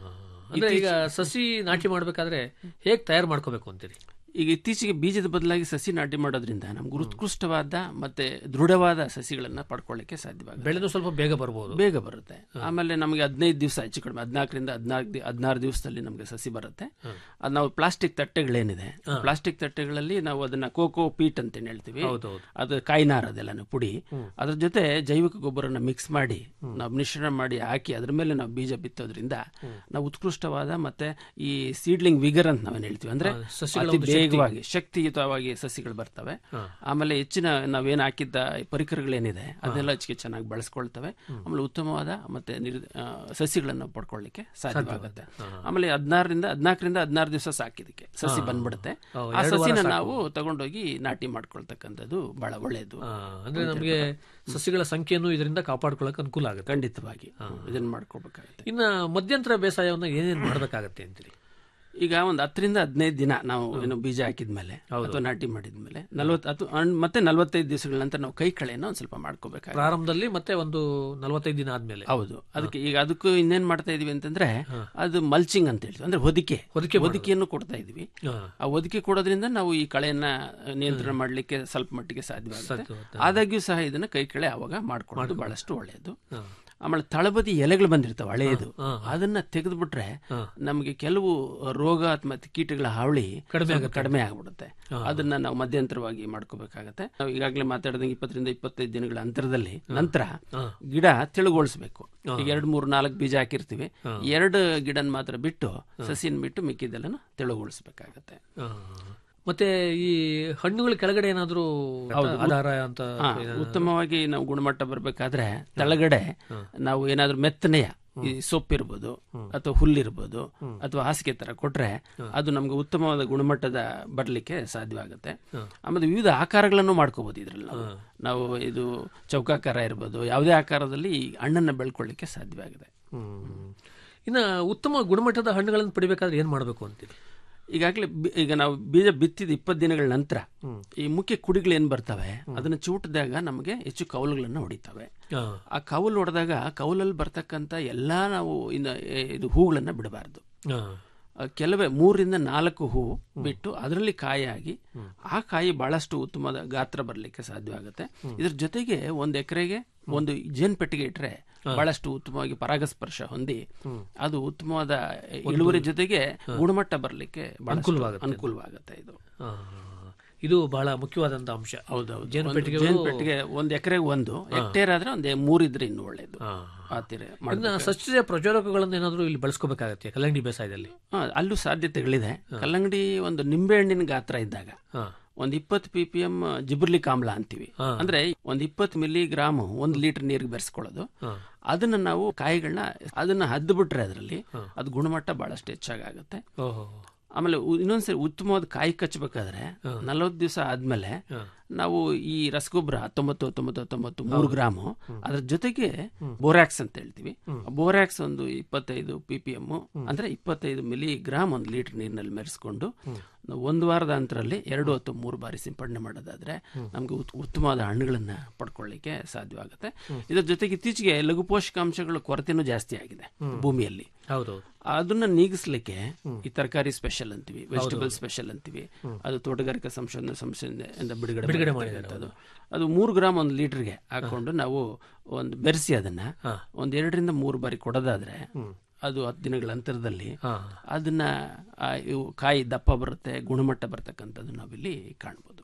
ಅಂದ್ರೆ ಈಗ ಸಸಿ ನಾಟಿ ಮಾಡ್ಬೇಕಾದ್ರೆ ಹೇಗ್ ತಯಾರು ಮಾಡ್ಕೋಬೇಕು ಅಂತೀರಿ ಈಗ ಇತ್ತೀಚೆಗೆ ಬೀಜದ ಬದಲಾಗಿ ಸಸಿ ನಾಟಿ ಮಾಡೋದ್ರಿಂದ ನಮ್ಗೆ ಉತ್ಕೃಷ್ಟವಾದ ಮತ್ತೆ ದೃಢವಾದ ಸಸಿಗಳನ್ನ ಪಡ್ಕೊಳ್ಳಿಕ್ಕೆ ಸಾಧ್ಯವಾಗುತ್ತೆ ಬೆಳೆನೂ ಸ್ವಲ್ಪ ಬೇಗ ಬರ್ಬೋದು ಬೇಗ ಬರುತ್ತೆ ಆಮೇಲೆ ನಮಗೆ ಹದಿನೈದು ದಿವಸ ಹೆಚ್ಚು ಕಡಿಮೆ ಹದಿನಾಲ್ಕರಿಂದ ಹದಿನಾಲ್ಕು ಹದಿನಾರು ದಿವಸದಲ್ಲಿ ನಮಗೆ ಸಸಿ ಬರುತ್ತೆ ಅದು ನಾವು ಪ್ಲಾಸ್ಟಿಕ್ ತಟ್ಟೆಗಳೇನಿದೆ ಪ್ಲಾಸ್ಟಿಕ್ ತಟ್ಟೆಗಳಲ್ಲಿ ನಾವು ಅದನ್ನ ಕೋಕೋ ಪೀಟ್ ಅಂತ ಏನ್ ಹೇಳ್ತೀವಿ ಹೌದೌದು. ಅದು ಕಾಯಿನಾರ ಅದೆಲ್ಲ ಪುಡಿ ಅದ್ರ ಜೊತೆ ಜೈವಿಕ ಗೊಬ್ಬರನ ಮಿಕ್ಸ್ ಮಾಡಿ ನಾವು ಮಿಶ್ರಣ ಮಾಡಿ ಹಾಕಿ ಅದ್ರ ಮೇಲೆ ನಾವು ಬೀಜ ಬಿತ್ತೋದ್ರಿಂದ ನಾವು ಉತ್ಕೃಷ್ಟವಾದ ಮತ್ತೆ ಈ ಸೀಡ್ಲಿಂಗ್ ವಿಗರ್ ಅಂತ ನಾವೇನ್ ಹೇಳ್ತೀವಿ ಅಂದ್ರೆ ಸಸಿಗಳ ಅತಿ ಒಂದು ಬೇಗವಾಗಿ ಶಕ್ತಿಯುತವಾಗಿ ಸಸಿಗಳು ಬರ್ತವೆ ಆಮೇಲೆ ಹೆಚ್ಚಿನ ನಾವೇನ್ ಹಾಕಿದ್ದ ಪರಿಕರಗಳೇನಿದೆ ಅದೆಲ್ಲ ಹೆಚ್ಚಿಗೆ ಚೆನ್ನಾಗಿ ಬಳಸ್ಕೊಳ್ತವೆ ಆಮೇಲೆ ಉತ್ತಮವಾದ ಮತ್ತೆ ನಿರ್- ಆ, ಸಸಿಗಳನ್ನು ಪಡ್ಕೊಳ್ಳಿಕ್ಕೆ ಸಾಧ್ಯವಾಗುತ್ತೆ ಆಮೇಲೆ ಹದಿನಾರರಿಂದ ಹದಿನಾಲ್ಕರಿಂದ ಹದಿನಾರು ದಿವಸ ಸಾಕಿದಕ್ಕೆ ಸಸಿ ಬಂದ್ಬಿಡುತ್ತೆ ಆ ಸಸಿನ ನಾವು ತಗೊಂಡೋಗಿ ನಾಟಿ ಮಾಡ್ಕೊಳ್ತಕ್ಕಂಥದ್ದು ಬಹಳ ಒಳ್ಳೆಯದು ಆ, ಅಂದ್ರೆ ನಮಗೆ ಸಸಿಗಳ ಸಂಖ್ಯೆಯನ್ನು ಇದರಿಂದ ಕಾಪಾಡ್ಕೊಳ್ಳೋಕೆ ಅನುಕೂಲ ಆಗುತ್ತೆ ಖಂಡಿತವಾಗಿ ಇದನ್ನ ಮಾಡ್ಕೊಳ್ಬೇಕಾಗುತ್ತೆ ಇನ್ನ ಮಧ್ಯಂತರ ಬೇಸಾಯವನ್ನ ಏನೇನ್ ಮಾಡ್ಬೇಕಾಗತ್ತೆ ಅಂತೀರಿ ಈಗ ಒಂದು ಹತ್ತರಿಂದ ಹದಿನೈದು ದಿನ ನಾವು ಏನು ಬೀಜ ಹಾಕಿದ್ಮೇಲೆ ಅಥವಾ ನಾಟಿ ಮಾಡಿದ್ಮೇಲೆ ನಲ್ವತ್ತು ಅಥವಾ ಅನ್- ಮತ್ತೆ ನಲವತ್ತೈದು ದಿವಸಗಳ ನಂತರ ನಾವು ಕೈ ಕಳೆಯನ್ನು ಒಂದ್ ಸ್ವಲ್ಪ ಮಾಡ್ಕೋಬೇಕಾಗುತ್ತೆ ಪ್ರಾರಂಭದಲ್ಲಿ ಮತ್ತೆ ಒಂದು ನಲವತ್ತೈದು ದಿನ ಆದ್ಮೇಲೆ ಹೌದು ಅದಕ್ಕೆ ಈಗ ಅದಕ್ಕೂ ಇನ್ನೇನ್ ಮಾಡ್ತಾ ಇದೀವಿ ಅಂತಂದ್ರೆ ಅದು ಮಲ್ಚಿಂಗ್ ಅಂತ ಹೇಳ್ತೀವಿ ಅಂದ್ರೆ ಹೊದಿಕೆ ಹೊದಿಕೆ ಹೊದಿಕೆಯನ್ನು ಕೊಡ್ತಾ ಇದೀವಿ ಹಾ. ಆ ಹೊದಿಕೆ ಕೊಡೋದ್ರಿಂದ ನಾವು ಈ ಕಳೆಯನ್ನ ನಿಯಂತ್ರಣ ಮಾಡ್ಲಿಕ್ಕೆ ಸ್ವಲ್ಪ ಮಟ್ಟಿಗೆ ಸಾಧ್ಯವಾಗುತ್ತೆ ಆದಾಗ್ಯೂ ಸಹ ಇದನ್ನ ಕೈ ಕಳೆ ಅವಾಗ ಮಾಡ್ಕೊಳ್ಳೋದು ಬಹಳಷ್ಟು ಒಳ್ಳೆಯದು ಆಮೇಲೆ ತಳಬದಿ ಎಲೆಗಳು ಬಂದಿರ್ತಾವೆ ಹಳೆಯದು ಅದನ್ನ ತೆಗೆದ್ಬಿಟ್ರೆ ನಮಗೆ ಕೆಲವು ರೋಗ ಮತ್ತು ಕೀಟಗಳ ಹಾವಳಿ ಸ್ವಲ್ಪ ಕಡಿಮೆ ಆಗ್ಬಿಡುತ್ತೆ ಅದನ್ನ ನಾವು ಮಧ್ಯಂತರವಾಗಿ ಮಾಡ್ಕೋಬೇಕಾಗತ್ತೆ ನಾವು ಈಗಾಗಲೇ ಮಾತಾಡಿದಂಗೆ ಇಪ್ಪತ್ತರಿಂದ ಇಪ್ಪತ್ತೈದು ದಿನಗಳ ಅಂತರದಲ್ಲಿ ನಂತರ ಗಿಡ ತೆಳುಗೊಳಿಸ್ಬೇಕು ಈಗ ಎರಡು ಮೂರು ನಾಲ್ಕು ಬೀಜ ಹಾಕಿರ್ತೀವಿ ಎರಡು ಗಿಡನ್ ಮಾತ್ರ ಬಿಟ್ಟು ಸಸಿನ ಬಿಟ್ಟು ಮಿಕ್ಕಿದ್ದೆಲ್ಲನು ತೆಳುಗೊಳಿಸ್ಬೇಕಾಗತ್ತೆ ಆ. ಮತ್ತೆ ಈ ಹಣ್ಣುಗಳ ಕೆಳಗಡೆ ಏನಾದ್ರೂ ಆಧಾರ ಅಂತ ಹಾ, ಉತ್ತಮವಾಗಿ ನಾವು ಗುಣಮಟ್ಟ ಬರಬೇಕಾದ್ರೆ ತೆಳಗಡೆ ನಾವು ಏನಾದ್ರೂ ಮೆತ್ತನೆಯ ಈ ಸೊಪ್ಪಿರ್ಬೋದು ಅಥವಾ ಹುಲ್ಲಿರ್ಬೋದು ಅಥವಾ ಹಾಸಿಗೆ ತರ ಕೊಟ್ರೆ ಅದು ನಮ್ಗೆ ಉತ್ತಮವಾದ ಗುಣಮಟ್ಟದ ಬರ್ಲಿಕ್ಕೆ ಸಾಧ್ಯವಾಗುತ್ತೆ ಆಮೇಲೆ ವಿವಿಧ ಆಕಾರಗಳನ್ನು ಮಾಡ್ಕೋಬಹುದು ಇದ್ರಲ್ಲಿ ನಾವು. ನಾವು ಇದು ಚೌಕಾಕಾರ ಇರ್ಬೋದು ಯಾವುದೇ ಆಕಾರದಲ್ಲಿ ಈ ಹಣ್ಣನ್ನ ಬೆಳ್ಕೊಳ್ಳಿಕ್ಕೆ ಸಾಧ್ಯವಾಗಿದೆ ಹ್ಮ್. ಇನ್ನ ಉತ್ತಮ ಗುಣಮಟ್ಟದ ಹಣ್ಣುಗಳನ್ನು ಪಡಿಬೇಕಾದ್ರೆ ಏನ್ ಮಾಡ್ಬೇಕು ಅಂತೀರಿ ಈಗಾಗಲೇ ಬಿ- ಈಗ ನಾವು ಬೀಜ ಬಿತ್ತಿದ ಇಪ್ಪತ್ತು ದಿನಗಳ ನಂತರ ಈ ಮುಖ್ಯ ಕುಡಿಗಳು ಏನ್ ಬರ್ತವೆ ಅದನ್ನ ಚೂಟಿದಾಗ ನಮಗೆ ಹೆಚ್ಚು ಕೌಲುಗಳನ್ನ ಹೊಡಿತವೆ ಆ. ಆ ಕೌಲು ಹೊಡೆದಾಗ ಕೌಲಲ್ಲಿ ಬರ್ತಕ್ಕಂಥ ಎಲ್ಲಾ ನಾವು ಇನ್ನು ಎ- ಇದು ಹೂಗಳನ್ನ ಬಿಡಬಾರ್ದು ಆ. ಆ, ಕೆಲವೇ ಮೂರರಿಂದ ನಾಲ್ಕು ಹೂ ಬಿಟ್ಟು ಅದರಲ್ಲಿ ಕಾಯಾಗಿ ಆ ಕಾಯಿ ಬಹಳಷ್ಟು ಉತ್ತಮವಾದ ಗಾತ್ರ ಬರಲಿಕ್ಕೆ ಸಾಧ್ಯವಾಗುತ್ತೆ ಇದ್ರ ಜೊತೆಗೆ ಒಂದು ಎಕರೆಗೆ ಒಂದು ಜೇನ್ ಪೆಟ್ಟಿಗೆ ಇಟ್ರೆ ಬಹಳಷ್ಟು ಉತ್ತಮವಾಗಿ ಪರಾಗಸ್ಪರ್ಶ ಹೊಂದಿ ಅದು ಉತ್ತಮವಾದ ಇಳುವರಿ ಜೊತೆಗೆ ಗುಣಮಟ್ಟ ಬರಲಿಕ್ಕೆ ಅನುಕೂಲವಾಗುತ್ತೆ. ಅನುಕೂಲವಾಗುತ್ತೆ ಇದು ಆ. ಇದು ಬಹಳ ಮುಖ್ಯವಾದಂತ ಅಂಶ ಹೌದೌದು ಜೇನು ಒಂದು ಪೆಟ್ಟಿಗೆಗಳು- ಜೇನು ಪೆಟ್ಟಿಗೆ ಒಂದು ಎಕರೆಗೆ ಒಂದು ಹೆಕ್ಟೇರ್ ಆದ್ರೆ ಒಂದು ಮೂರಿದ್ರೆ ಇನ್ನು ಒಳ್ಳೇದು ಆ. ಆ ತೀರ ಇನ್ನ ಸಸ್ಯ ಪ್ರಚೋದಕಗಳನ್ನು ಏನಾದ್ರೂ ಇಲ್ಲಿ ಬಳಸ್ಕೋಬೇಕಾಗತ್ತೆ ಕಲ್ಲಂಗಡಿ ಬೇಸಾಯದಲ್ಲಿ ಹಾ, ಅಲ್ಲೂ ಸಾಧ್ಯತೆಗಳಿದೆ ಕಲ್ಲಂಗಡಿ ಒಂದು ನಿಂಬೆಹಣ್ಣಿನ ಗಾತ್ರ ಇದ್ದಾಗ ಹಾ. ಒಂದ್ ಇಪ್ಪತ್ತು ಪಿ ಪಿ ಎಂ ಜಿಬುರ್ಲಿಕ್ ಆಮ್ಲ ಅಂತೀವಿ ಅಂದ್ರೆ ಒಂದ್ ಇಪ್ಪತ್ತು ಮಿಲಿ ಗ್ರಾಮ್ ಒಂದ್ ಲೀಟರ್ ನೀರಿಗೆ ಬೆರೆಸ್ಕೊಳ್ಳೋದು ಅದನ್ನ ನಾವು ಕಾಯಿಗಳನ್ನ ಅದನ್ನ ಹದ್ದು ಬಿಟ್ರೆ ಅದರಲ್ಲಿ ಅದು ಗುಣಮಟ್ಟ ಬಹಳಷ್ಟು ಹೆಚ್ಚಾಗುತ್ತೆ ಓಹೋ ಆಮೇಲೆ ಉ- ಇನ್ನೊಂದ್ಸರಿ ಉತ್ತಮವಾದ ಕಾಯಿ ಕಚ್ಚಬೇಕಾದ್ರೆ ನಲವತ್ತು ದಿವಸ ಆದ್ಮೇಲೆ ನಾವು ಈ ರಸಗೊಬ್ಬರ ಹತ್ತೊಂಬತ್ತು ಹತ್ತೊಂಬತ್ತು ಹತ್ತೊಂಬತ್ತು ಮೂರು ಗ್ರಾಮು ಅದ್ರ ಜೊತೆಗೆ ಬೋರಾಕ್ಸ್ ಅಂತ ಹೇಳ್ತೀವಿ ಬೋರಾಕ್ಸ್ ಒಂದು ಇಪ್ಪತ್ತೈದು ಪಿ ಪಿ ಎಮ್ ಅಂದ್ರೆ ಇಪ್ಪತ್ತೈದು ಮಿಲಿ ಗ್ರಾಮ್ ಒಂದು ಲೀಟರ್ ನೀರಿನಲ್ಲಿ ಮೆರೆಸ್ಕೊಂಡು ನಾವು ಒಂದು ವಾರದ ಅಂತರಲ್ಲಿ ಎರಡು ಅಥವಾ ಮೂರು ಬಾರಿ ಸಿಂಪಡಣೆ ಮಾಡೋದಾದ್ರೆ ನಮ್ಗೆ ಉತ್- ಉತ್ತಮವಾದ ಹಣ್ಣುಗಳನ್ನ ಪಡ್ಕೊಳ್ಳಿಕ್ಕೆ ಸಾಧ್ಯವಾಗುತ್ತೆ ಇದ್ರ ಜೊತೆಗೆ ಇತ್ತೀಚೆಗೆ ಲಘು ಪೋಷಕಾಂಶಗಳ ಕೊರತೆನೂ ಜಾಸ್ತಿ ಆಗಿದೆ ಭೂಮಿಯಲ್ಲಿ ಹೌದೌದು ಅದನ್ನ ನೀಗಿಸ್ಲಿಕ್ಕೆ ಈ ತರಕಾರಿ ಸ್ಪೆಷಲ್ ಅಂತೀವಿ ವೆಜಿಟಬಲ್ ಸ್ಪೆಷಲ್ ಅಂತೀವಿ ಅದು ತೋಟಗಾರಿಕಾ ಸಂಶೋಧನಾ ಸಂಸ್ಥೆಯಿಂದ ಬಿಡುಗಡೆ ಬಿಡುಗಡೆ ಮಾಡಿರ್ತಕ್ಕಂಥದ್ದು. ಅದು ಮೂರು ಗ್ರಾಮ್ ಒಂದು ಲೀಟರ್ಗೆ ಹಾಕೊಂಡು ನಾವು ಒಂದು ಬೆರೆಸಿ ಅದನ್ನ ಒಂದ್ ಎರಡರಿಂದ ಮೂರು ಬಾರಿ ಕೊಡೋದಾದ್ರೆ ಅದು ಹತ್ತು ದಿನಗಳ ಅಂತರದಲ್ಲಿ ಅದನ್ನ ಆ, ಇವು ಕಾಯಿ ದಪ್ಪ ಬರುತ್ತೆ ಗುಣಮಟ್ಟ ಬರ್ತಕ್ಕಂಥದ್ದು ನಾವಿಲ್ಲಿ ಕಾಣ್ಬೋದು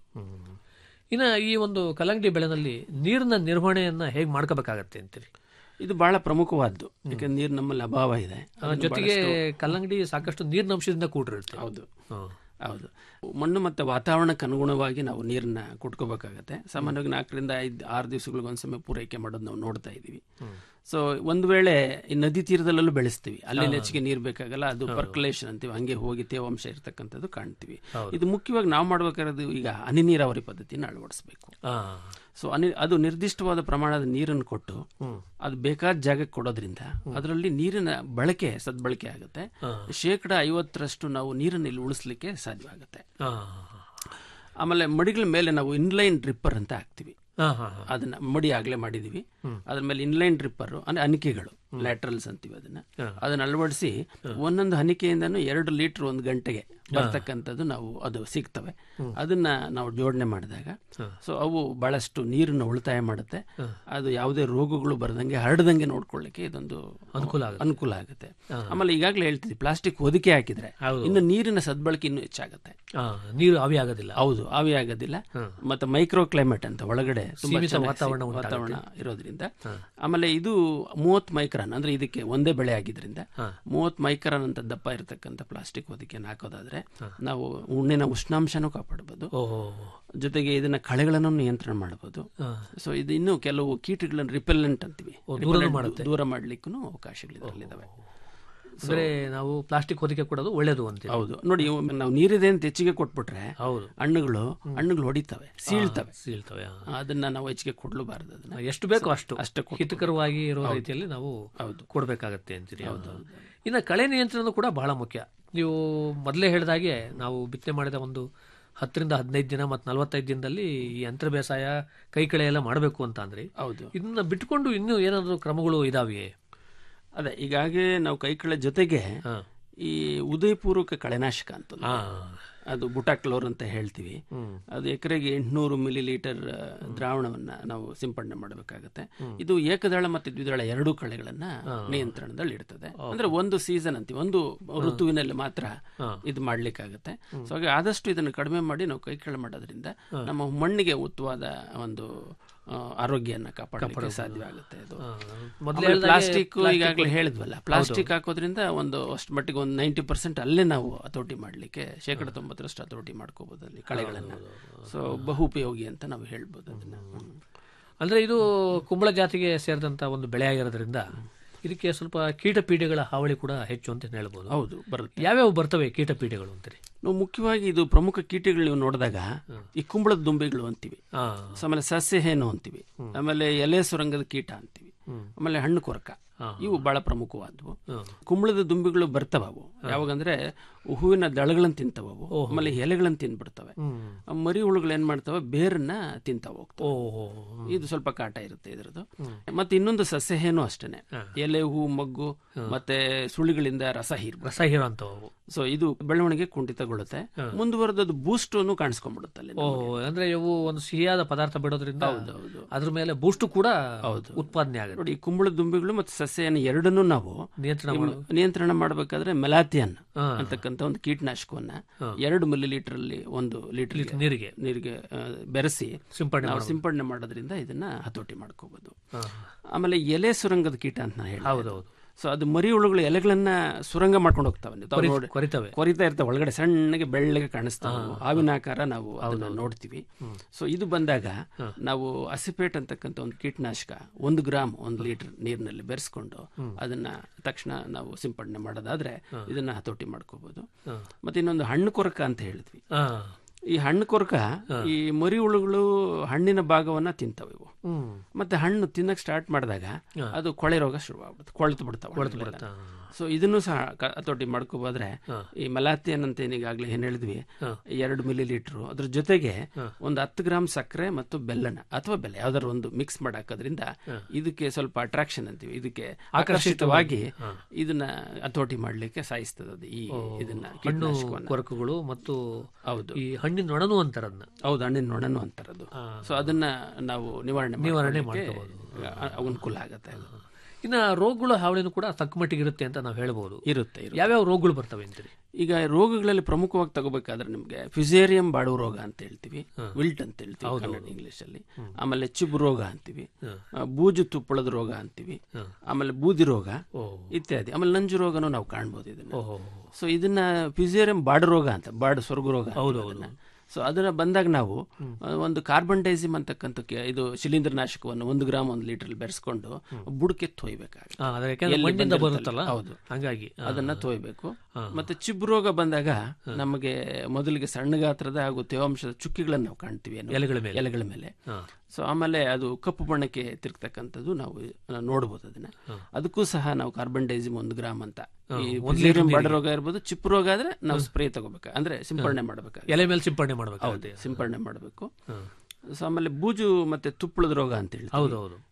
ಇನ್ನ ಈ ಒಂದು ಕಲ್ಲಂಗಡಿ ಬೆಳೆನಲ್ಲಿ ನೀರಿನ ನಿರ್ವಹಣೆಯನ್ನ ಹೇಗ್ ಮಾಡ್ಕೋಬೇಕಾಗತ್ತೆ ಅಂತೀರಿ ಇದು ಬಹಳ ಪ್ರಮುಖವಾದ್ದು ಯಾಕಂದ್ರೆ ನೀರು ನಮ್ಮಲ್ಲಿ ಅಭಾವ ಇದೆ ಅದರ ಜೊತೆಗೆ ಕಲ್ಲಂಗಡಿ ಸಾಕಷ್ಟು ನೀರಿನ ಅಂಶದಿಂದ ಕೂಡಿರುತ್ತೆ ಹೌದು ಹಾ. ಹೌದು ಮಣ್ಣು ಮತ್ತೆ ವಾತಾವರಣಕ್ಕೆ ಅನುಗುಣವಾಗಿ ನಾವು ನೀರನ್ನ ಕೊಟ್ಕೋಬೇಕಾಗತ್ತೆ ಸಾಮಾನ್ಯವಾಗಿ ನಾಲ್ಕರಿಂದ ಐದು ಆರು ದಿವಸಗಳಿಗೆ ಒಂದ್ಸಮಯ ಪೂರೈಕೆ ಮಾಡೋದು ನಾವು ನೋಡ್ತಾ ಇದೀವಿ ಸೊ ಒಂದು ವೇಳೆ ಈ ನದಿ ತೀರದಲ್ಲೂ ಬೆಳೆಸ್ತೀವಿ ಅಲ್ಲಿ ಹೆಚ್ಚಿಗೆ ನೀರು ಬೇಕಾಗಲ್ಲ ಅದು ಪರ್ಕುಲೇಷನ್ ಅಂತೀವಿ ಹಂಗೆ ಹೋಗಿ ತೇವಾಂಶ ಇರ್ತಕ್ಕಂಥದ್ದು ಕಾಣ್ತೀವಿ ಇದು ಮುಖ್ಯವಾಗಿ ನಾವು ಮಾಡ್ಬೇಕಾದ್ರೆ ಈಗ ಹನಿ ನೀರಾವರಿ ಪದ್ಧತಿನ ಅಳವಡಿಸಬೇಕು ಆ. ಸೊ ಅನಿ ಅದು ನಿರ್ದಿಷ್ಟವಾದ ಪ್ರಮಾಣದ ನೀರನ್ನು ಕೊಟ್ಟು ಅದು ಬೇಕಾದ ಜಾಗಕ್ಕೆ ಕೊಡೋದ್ರಿಂದ ಅದರಲ್ಲಿ ನೀರಿನ ಬಳಕೆ ಸದ್ಬಳಕೆ ಆಗುತ್ತೆ ಶೇಕಡ ಐವತ್ತರಷ್ಟು ನಾವು ನೀರನ್ನು ಇಲ್ಲಿ ಉಳಿಸ್ಲಿಕ್ಕೆ ಸಾಧ್ಯವಾಗುತ್ತೆ ಆ. ಆಮೇಲೆ ಮಡಿಗಳ ಮೇಲೆ ನಾವು ಇನ್ಲೈನ್ ಡ್ರಿಪ್ಪರ್ ಅಂತ ಹಾಕ್ತಿವಿ ಹಾ, ಹಾ, ಹಾ. ಅದನ್ನ ಮಡಿ ಆಗ್ಲೇ ಮಾಡಿದೀವಿ ಅದ್ರ ಮೇಲೆ ಇನ್ಲೈನ್ ಡ್ರಿಪ್ಪರ್ ಅಂದ್ರೆ ಅನಿಕೆಗಳು ಲ್ಯಾಟ್ರಲ್ಸ್ ಅಂತೀವಿ ಅದನ್ನ ಅದನ್ನ ಅಳವಡಿಸಿ ಒಂದೊಂದು ಹನಿಕೆಯಿಂದನೂ ಎರಡು ಲೀಟರ್ ಒಂದು ಗಂಟೆಗೆ ಬರ್ತಕ್ಕಂಥದ್ದು ನಾವು ಅದು ಸಿಗ್ತವೆ ಅದನ್ನ ನಾವು ಜೋಡಣೆ ಮಾಡಿದಾಗ ಸೊ ಅವು ಬಹಳಷ್ಟು ನೀರನ್ನು ಉಳಿತಾಯ ಮಾಡುತ್ತೆ ಅದು ಯಾವುದೇ ರೋಗಗಳು ಬರದಂಗೆ ಹರಡದಂಗೆ ನೋಡ್ಕೊಳ್ಳಿಕ್ಕೆ ಇದೊಂದು ಅನುಕೂಲ ಆಗುತ್ತೆ. ಅನುಕೂಲ ಆಗುತ್ತೆ ಆಮೇಲೆ ಈಗಾಗಲೇ ಹೇಳ್ತಿದ್ವಿ ಪ್ಲಾಸ್ಟಿಕ್ ಹೊದಿಕೆ ಹಾಕಿದ್ರೆ ಇನ್ನು ನೀರಿನ ಸದ್ಬಳಕೆ ಇನ್ನೂ ಹೆಚ್ಚಾಗುತ್ತೆ ಆ, ನೀರು ಆವಿ ಆಗೋದಿಲ್ಲ ಹೌದು ಆವಿ ಆಗೋದಿಲ್ಲ ಮತ್ತೆ ಮೈಕ್ರೋ ಕ್ಲೈಮೇಟ್ ಅಂತ ಒಳಗಡೆ ತುಂಬಾ ಸೀಮಿತ ಚೆನ್ನಾಗಿ ವಾತಾವರಣ ಸಿ- ಉಂಟಾಗುತ್ತೆ. ವಾತಾವರಣ ಇರೋದ್ರಿಂದ ಆಮೇಲೆ ಇದು ಮೂವತ್ ಮೈಕ್ರಾನ್ ಅಂದ್ರೆ ಇದಕ್ಕೆ ಒಂದೇ ಬೆಳೆ ಆಗಿದ್ರಿಂದ ಮೂವತ್ ಮೈಕ್ರಾನ್ ಅಂತ ದಪ್ಪ ಇರತಕ್ಕಂಥ ಪ್ಲಾಸ್ಟಿಕ್ ಹೊದಿಕೆಯನ್ನು ಹಾಕೋದಾದ್ರೆ ನಾವು ಉಣ್ಣಿನ ಉಷ್ಣಾಂಶನೂ ಕಾಪಾಡಬಹುದು ಓಹೋ ಜೊತೆಗೆ ಇದನ್ನ ಕಳೆಗಳನ್ನು ನಿಯಂತ್ರಣ ಮಾಡಬಹುದು ಸೊ ಇದು ಇನ್ನು ಕೆಲವು ಕೀಟಗಳನ್ನು ರಿಪೆಲೆಂಟ್ ಅಂತೀವಿ ದೂರನೂ Repellent ಮಾಡುತ್ತೆ. ದೂರ ಮಾಡ್ಲಿಕ್ಕೂ ಅವಕಾಶಗಳು ಇದರಲ್ಲಿದ್ದಾವೆ ಅಂದ್ರೆ ನಾವು ಪ್ಲಾಸ್ಟಿಕ್ ಹೊದಿಕೆ ಕೊಡೋದು ಒಳ್ಳೇದು ಅಂತೀವಿ ಹೌದು ನೋಡಿ ಇವು ನಾವು ನೀರಿದೆ ಅಂತ ಹೆಚ್ಚಿಗೆ ಕೊಟ್ಬಿಟ್ರೆ ಹೌದು ಹಣ್ಣುಗಳು ಹಣ್ಣುಗಳು ಹೊಡಿತವೆ ಸೀಳ್ತವೆ ಸೀಳ್ತವೆ ಆ. ಅದನ್ನ ನಾವು ಹೆಚ್ಚಿಗೆ ಕೊಡ್ಲೂಬಾರದು ಅದನ್ನ ಎಷ್ಟು ಬೇಕೋ ಅಷ್ಟು ಅಷ್ಟೇ ಕೊಡ್ಬೇಕು. ಹಿತಕರವಾಗಿ ಇರೋ ರೀತಿಯಲ್ಲಿ ನಾವು ಹೌದು. ಕೊಡಬೇಕಾಗತ್ತೆ ಅಂತೀರಿ ಇನ್ನು ಕಳೆ ನಿಯಂತ್ರಣ ಕೂಡ ಬಹಳ ಮುಖ್ಯ ನೀವು ಮೊದಲೇ ಹೇಳಿದಾಗೆ ನಾವು ಬಿತ್ತನೆ ಮಾಡಿದ ಒಂದು ಹತ್ತರಿಂದ ಹದಿನೈದು ದಿನ ಮತ್ತು ನಲವತ್ತೈದು ದಿನದಲ್ಲಿ ಈ ಯಂತ್ರ ಬೇಸಾಯ ಕೈ ಕಳೆ ಎಲ್ಲ ಮಾಡಬೇಕು ಅಂತ ಅಂದ್ರಿ ಹೌದು ಇದನ್ನ ಬಿಟ್ಕೊಂಡು ಇನ್ನೂ ಏನಾದರೂ ಕ್ರಮಗಳು ಇದಾವೆಯೇ ಅದೇ ಈಗಾಗಲೇ ನಾವು ಕೈಕಳೆ ಜೊತೆಗೆ ಹಾ. ಈ ಉದಯಪೂರ್ವಕ ಕಳೆನಾಶಕ ಅಂತ ಒಂದು ಹಾ. ಅದು ಬುಟಾಕ್ಲೋರ್ ಅಂತ ಹೇಳ್ತೀವಿ ಅದು ಎಕರೆಗೆ ಎಂಟುನೂರು ಮಿಲಿ ಲೀಟರ್ ದ್ರಾವಣವನ್ನ ನಾವು ಸಿಂಪಡಣೆ ಮಾಡಬೇಕಾಗತ್ತೆ ಇದು ಏಕದಳ ಮತ್ತು ದ್ವಿದಳ ಎರಡೂ ಕಳೆಗಳನ್ನ ನಿಯಂತ್ರಣದಲ್ಲಿ ಇಡ್ತದೆ ಅಂದ್ರೆ ಒಂದು ಸೀಸನ್ ಅಂತೀವಿ ಒಂದು ಋತುವಿನಲ್ಲಿ ಮಾತ್ರ ಇದು ಮಾಡ್ಲಿಕ್ಕಾಗತ್ತೆ ಸೊ ಹಾಗೆ ಆದಷ್ಟು ಇದನ್ನು ಕಡಿಮೆ ಮಾಡಿ ನಾವು ಕೈಕಳೆ ಮಾಡೋದ್ರಿಂದ ನಮ್ಮ ಮಣ್ಣಿಗೆ ಉತ್ತಮವಾದ ಒಂದು ಆ, ಆರೋಗ್ಯವನ್ನ ಕಾಪಾಡಲಿಕ್ಕೆ ಸಾಧ್ಯ ಆಗುತ್ತೆ ಅದು ಮೊದಲೇ ಪ್ಲಾಸ್ಟಿಕ್ ಈಗಾಗಲೇ ಹೇಳಿದ್ವಲ್ಲ ಪ್ಲಾಸ್ಟಿಕ್ ಹಾಕೋದ್ರಿಂದ ಒಂದು ಅಷ್ಟು ಮಟ್ಟಿಗೆ ಒಂದು ನೈಂಟಿ ಪರ್ಸೆಂಟ್ ಅಲ್ಲೇ ನಾವು ಹತೋಟಿ ಮಾಡಲಿಕ್ಕೆ ಶೇಕಡ ತೊಂಬತ್ತರಷ್ಟು ಹತೋಟಿ ಮಾಡ್ಕೋಬಹುದು ಅಲ್ಲಿ ಕಳೆಗಳನ್ನ ಸೊ ಬಹು ಉಪಯೋಗಿ ಅಂತ ನಾವು ಹೇಳ್ಬೋದು ಅದನ್ನ ಹ್ಮ್. ಅಂದ್ರೆ ಇದು ಕುಂಬಳ ಜಾತಿಗೆ ಸೇರಿದಂತ ಒಂದು ಬೆಳೆ ಆಗಿರೋದ್ರಿಂದ ಇದಕ್ಕೆ ಸ್ವಲ್ಪ ಕೀಟ ಪೀಡೆಗಳ ಹಾವಳಿ ಕೂಡ ಹೆಚ್ಚು ಅಂತ ಹೇಳ್ಬೋದು ಹೌದು ಬರುತ್ತೆ ಯಾವ್ಯಾವ ಬರ್ತವೆ ಕೀಟ ಪೀಡೆಗಳು ಅಂತೀರಿ ನಾವು ಮುಖ್ಯವಾಗಿ ಇದು ಪ್ರಮುಖ ಕೀಟಗಳು ನೀವು ನೋಡಿದಾಗ ಈ ಕುಂಬಳದ ದುಂಬಿಗಳು ಅಂತೀವಿ ಹಾ ಸೊ ಆಮೇಲೆ ಸಸ್ಯ ಹೇನು ಅಂತೀವಿ ಆಮೇಲೆ ಎಲೆ ಸುರಂಗದ ಕೀಟ ಅಂತೀವಿ ಆಮೇಲೆ ಹಣ್ಣು ಕೊರಕ ಇವು ಬಹಳ ಪ್ರಮುಖವಾದವು ಕುಂಬಳದ ದುಂಬಿಗಳು ಬರ್ತವ ಅವು ಯಾವಾಗಂದ್ರೆ ಹೂವಿನ ದಳಗಳನ್ನ ತಿಂತವ ಅವು ಆಮೇಲೆ ಎಲೆಗಳನ್ನ ತಿಂದ್ಬಿಡ್ತವೆ ಆ ಮರಿ ಹುಳುಗಳು ಏನ್ ಮಾಡ್ತವೆ ಬೇರನ್ನ ತಿಂತಾವ ಹೋಗ್ತವೆ ಓಹೋ ಇದು ಸ್ವಲ್ಪ ಕಾಟ ಇರುತ್ತೆ ಇದರದು ಮತ್ತೆ ಇನ್ನೊಂದು ಸಸ್ಯ ಹೇನು ಅಷ್ಟೇನೆ ಎಲೆ ಹೂ ಮಗ್ಗು ಮತ್ತೆ ಸುಳಿಗಳಿಂದ ರಸ ಹೀರ್ಬೋದು ರಸ ಹೀರೋ ಅಂತವು ಸೊ ಇದು ಬೆಳವಣಿಗೆ ಕುಂಠಿತಗೊಳ್ಳುತ್ತೆ ಮುಂದುವರೆದದು ಬೂಸ್ಟ್ ಅನ್ನು ಕಾಣಿಸ್ಕೊಂಡ್ಬಿಡುತ್ತೆ ಅಲ್ಲಿ ಓ ಅಂದ್ರೆ ಇವು ಒಂದು ಸಿಹಿಯಾದ ಪದಾರ್ಥ ಬಿಡೋದ್ರಿಂದ ಅದ್ರ ಮೇಲೆ ಬೂಸ್ಟ್ ಕೂಡ ಉತ್ಪಾದನೆ ಆಗುತ್ತೆ ನೋಡಿ ಈ ಕುಂಬಳ ದುಂಬಿಗಳು ಮತ್ತು ಸಸ್ಯನ ಎರಡನ್ನೂ ನಾವು ನಿಯಂತ್ರಣ ಈ ನಿಯಂತ್ರಣ ಮಾಡಬೇಕಾದ್ರೆ ಮೆಲಾಥಿಯನ್ ಅಂತಕ್ಕಂಥ ಒಂದು ಕೀಟನಾಶಕವನ್ನ ಎರಡು ಮಿಲಿ ಲೀಟರ್ ಅಲ್ಲಿ ಒಂದು ಲೀಟರ್ ನೀರಿಗೆ ನೀರಿಗೆ ಆ, ಬೆರೆಸಿ ಸಿಂಪಡಣೆ ನಾವು ಸಿಂಪಡಣೆ ಮಾಡೋದ್ರಿಂದ ಇದನ್ನ ಹತೋಟಿ ಮಾಡ್ಕೋಬಹುದು ಆಮೇಲೆ ಎಲೆ ಸುರಂಗದ ಕೀಟ ಅಂತ ನಾನು ಹೇಳಿ ಹೌದೌದು ಸೊ ಅದು ಮರಿ ಹುಳುಗಳು ಎಲೆಗಳನ್ನ ಸುರಂಗ ಮಾಡ್ಕೊಂಡು ಹೋಗ್ತಾವೆ ನೀವು ತಾವು ನೋಡಿ ಕೊರಿತವೆ ಕೊರಿತಾ ಇರ್ತವೆ ಒಳಗಡೆ ಸಣ್ಣಗೆ ಬೆಳ್ಳಗೆ ಕಾಣಿಸ್ತಾವೆ ಅವು. ಹಾವಿನ ಆಕಾರ ನಾವು ಅದನ್ನ ನೋಡ್ತೀವಿ ಸೊ ಇದು ಬಂದಾಗ ನಾವು ಅಸಿಪೇಟ್ ಅಂತಕ್ಕಂಥ ಒಂದು ಕೀಟನಾಶಕ ಒಂದು ಗ್ರಾಮ್ ಒಂದು ಲೀಟರ್ ನೀರಿನಲ್ಲಿ ಬೆರೆಸ್ಕೊಂಡು ಅದನ್ನ ತಕ್ಷಣ ನಾವು ಸಿಂಪಡಣೆ ಮಾಡೋದಾದ್ರೆ ಇದನ್ನ ಹತೋಟಿ ಮಾಡ್ಕೋಬಹುದು ಮತ್ತೆ ಇನ್ನೊಂದು ಹಣ್ಣು ಕೊರಕ ಅಂತ ಹೇಳಿದ್ವಿ ಹಾ ಈ ಹಣ್ಣು ಕೊರಕ ಈ ಮರಿ ಹುಳುಗಳು ಹಣ್ಣಿನ ಭಾಗವನ್ನ ತಿಂತವೆ ಇವು ಹ್ಮ್ ಮತ್ತೆ ಹಣ್ಣು ತಿನ್ನಕ್ ಸ್ಟಾರ್ಟ್ ಮಾಡಿದಾಗ ಅದು ಕೊಳೆ ರೋಗ ಶುರುವಾಗ್ಬಿಡುತ್ತೆ ಕೊಳೆತು ಬಿಡ್ತಾವೆ ಸೊ ಇದನ್ನು ಸಹ ಕ- ಹತೋಟಿ ಮಾಡ್ಕೋಬೋದ್ರೆ ಈ ಮಲಾಥಿಯನ್ ಅಂತ ಏನೀಗಾಗ್ಲೇ ಏನ್ ಹೇಳಿದ್ವಿ ಎರಡು ಮಿಲಿ ಲೀಟರ್ ಅದ್ರ ಜೊತೆಗೆ ಒಂದು ಹತ್ತು ಗ್ರಾಮ್ ಸಕ್ಕರೆ ಮತ್ತು ಬೆಲ್ಲನ ಅಥವಾ ಬೆಲ್ಲ ಯಾವ್ದಾದ್ರು ಒಂದು ಮಿಕ್ಸ್ ಮಾಡಾಕೋದ್ರಿಂದ ಇದಕ್ಕೆ ಸ್ವಲ್ಪ ಅಟ್ರಾಕ್ಷನ್ ಅಂತೀವಿ ಇದಕ್ಕೆ ಆಕರ್ಷಿತವಾಗಿ ಇದನ್ನ ಹತೋಟಿ ಮಾಡ್ಲಿಕ್ಕೆ ಸಾಯಿಸ್ತದೆ ಅದು ಈ ಇದನ್ನ ಹಣ್ಣು ಕೀಟನಾಶಕವನ್ನ. ಕೊರಕುಗಳು ಮತ್ತು ಹೌದು ಈ ಹಣ್ಣಿನ ನೊಣನು ಅಂತಾರ ಅದನ್ನ ಹೌದು ಹಣ್ಣಿನ ನೊಣನು ಅಂತಾರದು ಸೊ ಅದನ್ನ ನಾವು ನಿವಾರಣೆ ನಿವಾರಣೆ ಮಾಡ್ಕೊಳ್ಳಿಕ್ಕೆ ಅ- ಅನುಕೂಲ ಆಗತ್ತೆ ಅದು. ಇನ್ನ ರೋಗಗಳ ಹಾವಳಿನೂ ಕೂಡ ತಕ್ಕ ಮಟ್ಟಿಗೆ ಇರುತ್ತೆ ಅಂತ ನಾವು ಹೇಳ್ಬೋದು ಇರುತ್ತೆ ಇರುತ್ತೆ. ಯಾವ್ಯಾವ ರೋಗಗಳು ಬರ್ತವೆ ಅಂತೀರಿ ಈಗ ರೋಗಗಳಲ್ಲಿ ಪ್ರಮುಖವಾಗಿ ತಗೋಬೇಕಾದ್ರೆ ನಿಮ್ಗೆ ಫಿಸೇರಿಯಂ ಬಾಡುವ ರೋಗ ಅಂತ ಹೇಳ್ತೀವಿ ವಿಲ್ಟ್ ಅಂತ ಹೇಳ್ತೀವಿ ಕನ್ನಡ ಇಂಗ್ಲಿಷ್ ಅಲ್ಲಿ ಆಮೇಲೆ ಚಿಬು ರೋಗ ಅಂತೀವಿ ಆ, ಬೂಜು ತುಪ್ಪಳದ ರೋಗ ಅಂತೀವಿ ಆಮೇಲೆ ಬೂದಿ ರೋಗ ಇತ್ಯಾದಿ ಆಮೇಲೆ ನಂಜು ರೋಗನೂ ನಾವು ಕಾಣ್ಬೋದು ಇದನ್ನ ಸೊ ಇದನ್ನ ಫಿಸೇರಿಯಂ ಬಾಡು ರೋಗ ಅಂತ ಬಾಡು ಸ್ವರ್ಗ ರೋಗ ಹೌದು ಸೊ ಅದನ್ನ ಬಂದಾಗ ನಾವು ಆ, ಒಂದು ಕಾರ್ಬನ್ ಡೈಸಿಮ್ ಅಂತಕ್ಕಂಥ ಕೆ- ಇದು ಶಿಲೀಂಧ್ರನಾಶಕವನ್ನು ಒಂದು ಗ್ರಾಮ್ ಒಂದು ಲೀಟರ್ ಬೆರೆಸ್ಕೊಂಡು ಬುಡಕ್ಕೆ ತೊಯ್ಬೇಕಾಗುತ್ತೆ ಹಾ, ಅದ್ರ ಯಾಕಂದ್ರೆ ಎಲ್ಲಿ ಮಣ್ಣಿಂದ ಬಂದಿರುತ್ತಲ್ಲ, ಬರುತ್ತಲ್ಲ ಹೌದು ಹಂಗಾಗಿ ಆ, ಅದನ್ನ ತೊಯ್ಬೇಕು ಮತ್ತೆ ಚಿಬ್ಬು ರೋಗ ಬಂದಾಗ ನಮಗೆ ಮೊದಲಿಗೆ ಸಣ್ಣ ಗಾತ್ರದ ಹಾಗೂ ತೇವಾಂಶದ ಚುಕ್ಕಿಗಳನ್ನು ನಾವು ಕಾಣ್ತೀವಿ ಏನು ಎಲೆಗಳ ಮೇಲೆ. ಎಲೆಗಳ ಮೇಲೆ ಸೊ ಆಮೇಲೆ ಅದು ಕಪ್ಪು ಬಣ್ಣಕ್ಕೆ ತಿರುಗ್ತಕ್ಕಂಥದ್ದು ನಾವು ನೋಡಬಹುದು ಅದನ್ನ ಅದಕ್ಕೂ ಸಹ ನಾವು ಕಾರ್ಬನ್ ಡೈಸಿಮ್ ಒಂದು ಗ್ರಾಮ್ ಅಂತ ಈ Fusarium ಬಡ ರೋಗ ಇರ್ಬೋದು ಚಿಪ್ಪು ರೋಗ ಆದ್ರೆ ನಾವು ಸ್ಪ್ರೇ ತಗೋಬೇಕು ಅಂದ್ರೆ ಸಿಂಪಡಣೆ ಮಾಡ್ಬೇಕಾಗುತ್ತೆ ಎಲೆ ಮೇಲೆ ಸಿಂಪಡಣೆ ಮಾಡ್ಬೇಕಾಗುತ್ತೆ ಸಿಂಪಡಣೆ ಮಾಡಬೇಕು ಸೊ ಆಮೇಲೆ ಬೂಜು ಮತ್ತೆ ತುಪ್ಪಳದ ರೋಗ ಅಂತ ಹೇಳಿ ಹೌದೌದು